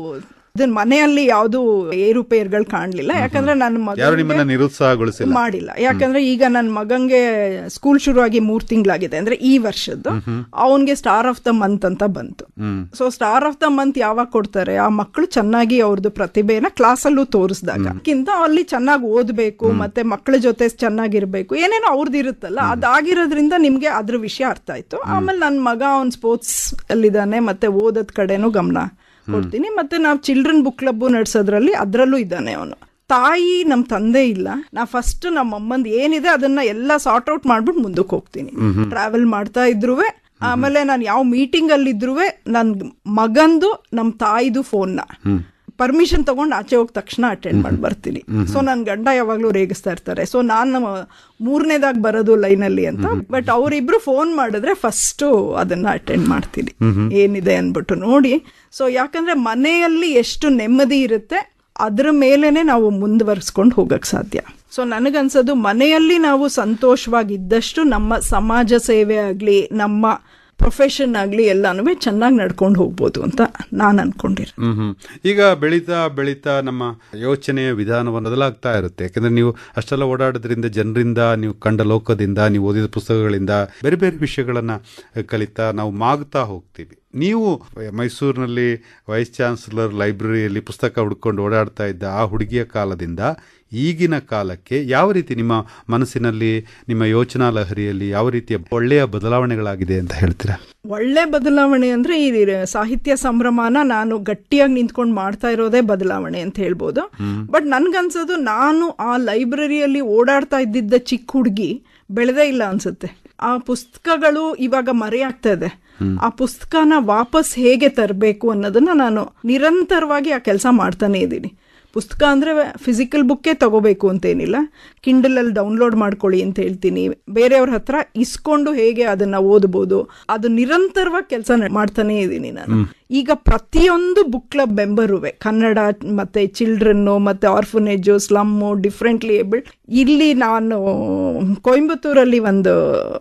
ಇದನ್ ಮನೆಯಲ್ಲಿ ಯಾವುದು ಏರುಪೇರುಗಳು ಕಾಣ್ಲಿಲ್ಲ ಯಾಕಂದ್ರೆ ನನ್ನ ಯಾರು ಮಗ ನಿಮ್ಮನ್ನ ನಿರುತ್ಸಾಹಗೊಳಿಸಿಲ್ಲ ಮಾಡಿಲ್ಲ ಯಾಕಂದ್ರೆ ಈಗ ನನ್ನ ಮಗಂಗೆ ಸ್ಕೂಲ್ ಶುರುವಾಗಿ ಮೂರ್ ತಿಂಗಳಾಗಿದೆ ಅಂದ್ರೆ ಈ ವರ್ಷದ್ದು ಅವನ್ಗೆ ಸ್ಟಾರ್ ಆಫ್ ದ ಮಂತ್ ಅಂತ ಬಂತು hmm so star of the month ಯಾವಾಗ ಕೊಡ್ತಾರೆ ಆ ಮಕ್ಕಳು ಚೆನ್ನಾಗಿ ಅವ್ರದ್ದು ಪ್ರತಿಭೆನ ಕ್ಲಾಸಲ್ಲೂ ತೋರಿಸಿದಾಗ ಕಿಂತ ಅಲ್ಲಿ ಚೆನ್ನಾಗಿ ಓದ್ಬೇಕು ಮತ್ತೆ ಮಕ್ಕಳ ಜೊತೆ ಚೆನ್ನಾಗಿರ್ಬೇಕು ಏನೇನೋ ಅವ್ರದ್ದು ಇರುತ್ತಲ್ಲ ಅದಾಗಿರೋದ್ರಿಂದ ನಿಮ್ಗೆ ಅದ್ರ ವಿಷಯ ಅರ್ಥ ಆಯ್ತು ಆಮೇಲೆ ನನ್ನ ಮಗ ಅವ್ನ್ ಸ್ಪೋರ್ಟ್ಸ್ ಅಲ್ಲಿದ್ದಾನೆ ಮತ್ತೆ ಓದೋದ್ ಕಡೆನೂ ಗಮನ ಕೊಡ್ತೀನಿ ಮತ್ತೆ ನಾವು ಚಿಲ್ಡ್ರನ್ ಬುಕ್ ಕ್ಲಬ್ ನಡೆಸೋದ್ರಲ್ಲಿ ಅದ್ರಲ್ಲೂ ಇದ್ದಾನೆ ಅವನು ತಾಯಿ ನಮ್ಮ ತಂದೆ ಇಲ್ಲ ನಾ ಫಸ್ಟ್ ನಮ್ಮ ಅಮ್ಮಂದ್ ಏನಿದೆ ಅದನ್ನ ಎಲ್ಲ ಸಾರ್ಟ್ ಔಟ್ ಮಾಡ್ಬಿಟ್ಟು ಮುಂದಕ್ಕೆ ಹೋಗ್ತೀನಿ ಟ್ರಾವೆಲ್ ಮಾಡ್ತಾ ಇದ್ರುವೆ ಆಮೇಲೆ ನಾನು ಯಾವ ಮೀಟಿಂಗ್ ಅಲ್ಲಿ ಇದ್ರೂ ನನ್ ಮಗಂದು ನಮ್ಮ ತಾಯಿದು ಫೋನ್ನ ಪರ್ಮಿಷನ್ ತಗೊಂಡು ಆಚೆ ಹೋಗಿ ತಕ್ಷಣ ಅಟೆಂಡ್ ಮಾಡಿ ಬರ್ತೀನಿ ಸೊ ನನ್ನ ಗಂಡ ಯಾವಾಗ್ಲೂ ರೇಗಿಸ್ತಾ ಇರ್ತಾರೆ ಸೊ ನಾನು ಮೂರನೇದಾಗಿ ಬರೋದು ಲೈನಲ್ಲಿ ಅಂತ ಬಟ್ ಅವರಿಬ್ರು ಫೋನ್ ಮಾಡಿದ್ರೆ ಫಸ್ಟ್ ಅದನ್ನ ಅಟೆಂಡ್ ಮಾಡ್ತೀನಿ ಏನಿದೆ ಅನ್ಬಿಟ್ಟು ನೋಡಿ ಸೊ ಯಾಕಂದ್ರೆ ಮನೆಯಲ್ಲಿ ಎಷ್ಟು ನೆಮ್ಮದಿ ಇರುತ್ತೆ ಅದ್ರ ಮೇಲೇನೆ ನಾವು ಮುಂದುವರಿಸ್ಕೊಂಡು ಹೋಗಕ್ ಸಾಧ್ಯ ಸೊ ನನಗನ್ಸೋದು ಮನೆಯಲ್ಲಿ ನಾವು ಸಂತೋಷವಾಗಿದ್ದಷ್ಟು ನಮ್ಮ ಸಮಾಜ ಸೇವೆ ಆಗಲಿ ನಮ್ಮ ಪ್ರೊಫೆಷನ್ ಆಗಲಿ ಎಲ್ಲಾನು ಚೆನ್ನಾಗಿ ನಡ್ಕೊಂಡು ಹೋಗ್ಬೋದು ಅಂತ ನಾನು ಅನ್ಕೊಂಡಿರೋ ಹ್ಮ್ ಹ್ಮ್. ಈಗ ಬೆಳೀತಾ ಬೆಳೀತಾ ನಮ್ಮ ಯೋಚನೆಯ ವಿಧಾನವನ್ನು ಬದಲಾಗ್ತಾ ಇರುತ್ತೆ ಯಾಕಂದ್ರೆ ನೀವು ಅಷ್ಟೆಲ್ಲ ಓಡಾಡೋದ್ರಿಂದ ಜನರಿಂದ ನೀವು ಕಂಡ ಲೋಕದಿಂದ ನೀವು ಓದಿದ ಪುಸ್ತಕಗಳಿಂದ ಬೇರೆ ಬೇರೆ ವಿಷಯಗಳನ್ನ ಕಲಿತಾ ನಾವು ಮಾಗ್ತಾ ಹೋಗ್ತೀವಿ ನೀವು ಮೈಸೂರಿನಲ್ಲಿ ವೈಸ್ ಚಾನ್ಸಲರ್ ಲೈಬ್ರರಿಯಲ್ಲಿ ಪುಸ್ತಕ ಹುಡ್ಕೊಂಡು ಓಡಾಡ್ತಾ ಇದ್ದ ಆ ಹುಡುಗಿಯ ಕಾಲದಿಂದ ಈಗಿನ ಕಾಲಕ್ಕೆ ಯಾವ ರೀತಿ ನಿಮ್ಮ ಮನಸ್ಸಿನಲ್ಲಿ ನಿಮ್ಮ ಯೋಚನಾ ಲಹರಿಯಲ್ಲಿ ಯಾವ ರೀತಿಯ ಒಳ್ಳೆಯ ಬದಲಾವಣೆಗಳಾಗಿದೆ ಅಂತ ಹೇಳ್ತೀರಾ ಒಳ್ಳೆ ಬದಲಾವಣೆ ಅಂದ್ರೆ ಈ ಸಾಹಿತ್ಯ ಸಂಭ್ರಮನ ನಾನು ಗಟ್ಟಿಯಾಗಿ ನಿಂತ್ಕೊಂಡು ಮಾಡ್ತಾ ಇರೋದೇ ಬದಲಾವಣೆ ಅಂತ ಹೇಳ್ಬೋದು ಬಟ್ ನನ್ಗನ್ಸೋದು ನಾನು ಆ ಲೈಬ್ರರಿಯಲ್ಲಿ ಓಡಾಡ್ತಾ ಇದ್ದಿದ್ದ ಚಿಕ್ಕ ಹುಡುಗಿ ಬೆಳೆದೇ ಇಲ್ಲ ಅನ್ಸುತ್ತೆ ಆ ಪುಸ್ತಕಗಳು ಇವಾಗ ಮರೆಯಾಗ್ತಾ ಇದೆ ಆ ಪುಸ್ತಕನ ವಾಪಸ್ ಹೇಗೆ ತರಬೇಕು ಅನ್ನೋದನ್ನ ನಾನು ನಿರಂತರವಾಗಿ ಆ ಕೆಲಸ ಮಾಡ್ತಾನೆ ಇದ್ದೀನಿ ಪುಸ್ತಕ ಅಂದರೆ ಫಿಸಿಕಲ್ ಬುಕ್ಕೇ ತಗೋಬೇಕು ಅಂತೇನಿಲ್ಲ ಕಿಂಡಲಲ್ಲಿ ಡೌನ್ಲೋಡ್ ಮಾಡ್ಕೊಳ್ಳಿ ಅಂತ ಹೇಳ್ತೀನಿ ಬೇರೆಯವ್ರ ಹತ್ರ ಇಸ್ಕೊಂಡು ಹೇಗೆ ಅದನ್ನ ಓದ್ಬೋದು ಅದು ನಿರಂತರವಾಗಿ ಕೆಲಸ ಮಾಡ್ತಾನೆ ಇದ್ದೀನಿ ನಾನು ಈಗ ಪ್ರತಿಯೊಂದು ಬುಕ್ ಕ್ಲಬ್ ಮೆಂಬರುವೆ ಕನ್ನಡ ಮತ್ತೆ ಚಿಲ್ಡ್ರನ್ನು ಮತ್ತೆ ಆರ್ಫನೇಜು ಸ್ಲಮ್ಮು ಡಿಫ್ರೆಂಟ್ಲಿ ಏಬಲ್ಡ್ ಇಲ್ಲಿ ನಾನು ಕೊಯಂಬತ್ತೂರಲ್ಲಿ ಒಂದು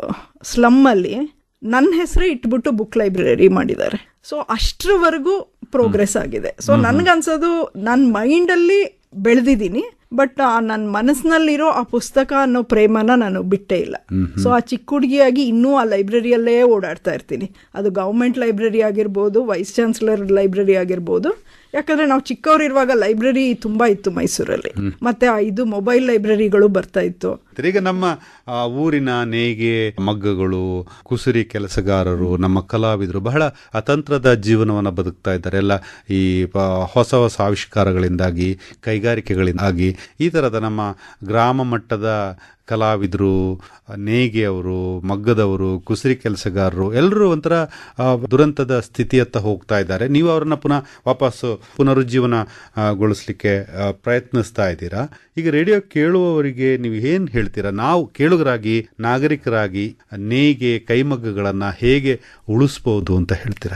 ಸ್ಲಮ್ಮಲ್ಲಿ ನನ್ನ ಹೆಸರು ಇಟ್ಬಿಟ್ಟು ಬುಕ್ ಲೈಬ್ರರಿ ಮಾಡಿದ್ದಾರೆ ಸೊ ಅಷ್ಟರವರೆಗೂ ಪ್ರೋಗ್ರೆಸ್ ಆಗಿದೆ ಸೊ ನನ್ಗನ್ಸೋದು ನನ್ನ ಮೈಂಡಲ್ಲಿ ಬೆಳೆದಿದ್ದೀನಿ ಬಟ್ ನನ್ನ ಮನಸ್ಸಿನಲ್ಲಿರೋ ಆ ಪುಸ್ತಕ ಅನ್ನೋ ಪ್ರೇಮನ ನಾನು ಬಿಟ್ಟೇ ಇಲ್ಲ ಸೊ ಆ ಚಿಕ್ಕ ಹುಡುಗಿಯಾಗಿ ಇನ್ನೂ ಆ ಲೈಬ್ರರಿಯಲ್ಲೇ ಓಡಾಡ್ತಾ ಇರ್ತೀನಿ ಅದು ಗೌರ್ಮೆಂಟ್ ಲೈಬ್ರರಿ ಆಗಿರ್ಬೋದು ವೈಸ್ ಚಾನ್ಸಲರ್ ಲೈಬ್ರರಿ ಆಗಿರ್ಬೋದು ಯಾಕಂದ್ರೆ ನಾವು ಚಿಕ್ಕವರಿರುವಾಗ ಲೈಬ್ರರಿ ತುಂಬಾ ಇತ್ತು ಮೈಸೂರಲ್ಲಿ ಮತ್ತೆ ಆ ಇದು ಮೊಬೈಲ್ ಲೈಬ್ರರಿಗಳು ಬರ್ತಾ ಇತ್ತು ಈಗ ನಮ್ಮ ಆ, ಊರಿನ ನೇಯ್ಗೆ ಮಗ್ಗಗಳು ಕುಸುರಿ ಕೆಲಸಗಾರರು ನಮ್ಮ ಕಲಾವಿದರು ಬಹಳ ಅತಂತ್ರದ ಜೀವನವನ್ನು ಬದುಕ್ತಾ ಇದ್ದಾರೆ ಎಲ್ಲ ಈ ಪ- ಹೊಸ ಹೊಸ ಆವಿಷ್ಕಾರಗಳಿಂದಾಗಿ ಕೈಗಾರಿಕೆಗಳಿಂದಾಗಿ ಈ ಥರದ ನಮ್ಮ ಗ್ರಾಮ ಮಟ್ಟದ ಕಲಾವಿದರು ನೇಯ್ಗೆಯವರು ಮಗ್ಗದವರು ಕುಸುರಿ ಕೆಲಸಗಾರರು ಎಲ್ಲರೂ ಒಂಥರ ಆ, ದುರಂತದ ಸ್ಥಿತಿಯತ್ತ ಹೋಗ್ತಾ ಇದ್ದಾರೆ ನೀವು ಅವರನ್ನ ಪುನಃ ವಾಪಸ್ಸು ಪುನರುಜ್ಜೀವನ ಆ, ಗೊಳಿಸ್ಲಿಕ್ಕೆ ಆ, ಪ್ರಯತ್ನಿಸ್ತಾ ಇದ್ದೀರಾ ಈಗ ರೇಡಿಯೋ ಕೇಳುವವರಿಗೆ ನೀವು ಏನ್ ಹೇಳ್ತೀರಾ ನಾವು ಕೇಳುಗರಾಗಿ ನಾಗರಿಕರಾಗಿ ನೇಯ್ಗೆ ಕೈಮಗ್ಗಗಳನ್ನ ಹೇಗೆ ಉಳಿಸ್ಬೋದು ಅಂತ ಹೇಳ್ತೀರಾ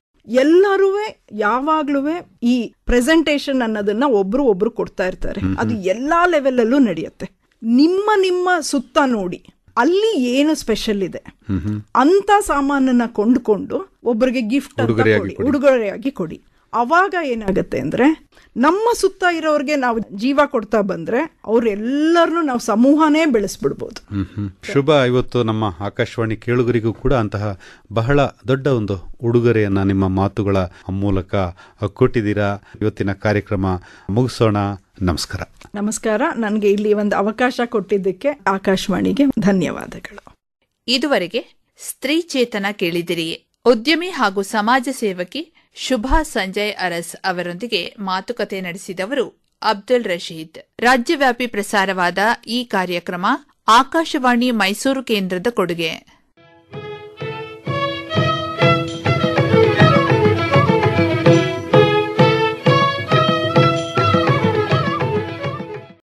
ಎಲ್ಲರೂ ಯಾವಾಗ್ಲೂ ಈ ಪ್ರೆಸೆಂಟೇಶನ್ ಅನ್ನೋದನ್ನ ಒಬ್ರು ಒಬ್ರು ಕೊಡ್ತಾ ಇರ್ತಾರೆ ಅದು ಎಲ್ಲಾ ಲೆವೆಲ್ ಅಲ್ಲೂ ನಡೆಯುತ್ತೆ ನಿಮ್ಮ ನಿಮ್ಮ ಸುತ್ತ ನೋಡಿ ಅಲ್ಲಿ ಏನು ಸ್ಪೆಷಲ್ ಇದೆ ಅಂತ ಸಾಮಾನನ್ನ ಕೊಂಡ್ಕೊಂಡು ಒಬ್ಬರಿಗೆ ಗಿಫ್ಟ್ ಅಂತ ಉಡುಗೊರೆಯಾಗಿ ಕೊಡಿ ಉಡುಗೊರೆಯಾಗಿ ಕೊಡಿ ಅವಾಗ ಏನಾಗತ್ತೆ ಅಂದ್ರೆ ನಮ್ಮ ಸುತ್ತ ಇರೋರ್ಗೆ ನಾವು ಜೀವ ಕೊಡ್ತಾ ಬಂದ್ರೆ ಅವ್ರೆಲ್ಲರನ್ನು ನಾವು ಸಮೂಹನೇ ಬೆಳೆಸ್ಬಿಡ್ಬೋದು ಹ್ಮ್ ಹ್ಮ್. ಶುಭ ಇವತ್ತು ನಮ್ಮ ಆಕಾಶವಾಣಿ ಕೇಳುಗರಿಗೂ ಕೂಡ ಅಂತಹ ಬಹಳ ದೊಡ್ಡ ಒಂದು ಉಡುಗೊರೆಯನ್ನ ನಿಮ್ಮ ಮಾತುಗಳ ಮೂಲಕ ಕೊಟ್ಟಿದ್ದೀರಾ ಇವತ್ತಿನ ಕಾರ್ಯಕ್ರಮ ಮುಗಿಸೋಣ ನಮಸ್ಕಾರ ನಮಸ್ಕಾರ ನನಗೆ ಇಲ್ಲಿ ಒಂದು ಅವಕಾಶ ಕೊಟ್ಟಿದ್ದಕ್ಕೆ ಆಕಾಶವಾಣಿಗೆ ಧನ್ಯವಾದಗಳು ಇದುವರೆಗೆ ಸ್ತ್ರೀ ಚೇತನ ಕೇಳಿದಿರಿ ಉದ್ಯಮಿ ಹಾಗೂ ಸಮಾಜ ಸೇವಕಿ ಶುಭಾ ಸಂಜಯ್ ಅರಸ್ ಅವರೊಂದಿಗೆ ಮಾತುಕತೆ ನಡೆಸಿದವರು ಅಬ್ದುಲ್ ರಶೀದ್ ರಾಜ್ಯವ್ಯಾಪಿ ಪ್ರಸಾರವಾದ ಈ ಕಾರ್ಯಕ್ರಮ ಆಕಾಶವಾಣಿ ಮೈಸೂರು ಕೇಂದ್ರದ ಕೊಡುಗೆ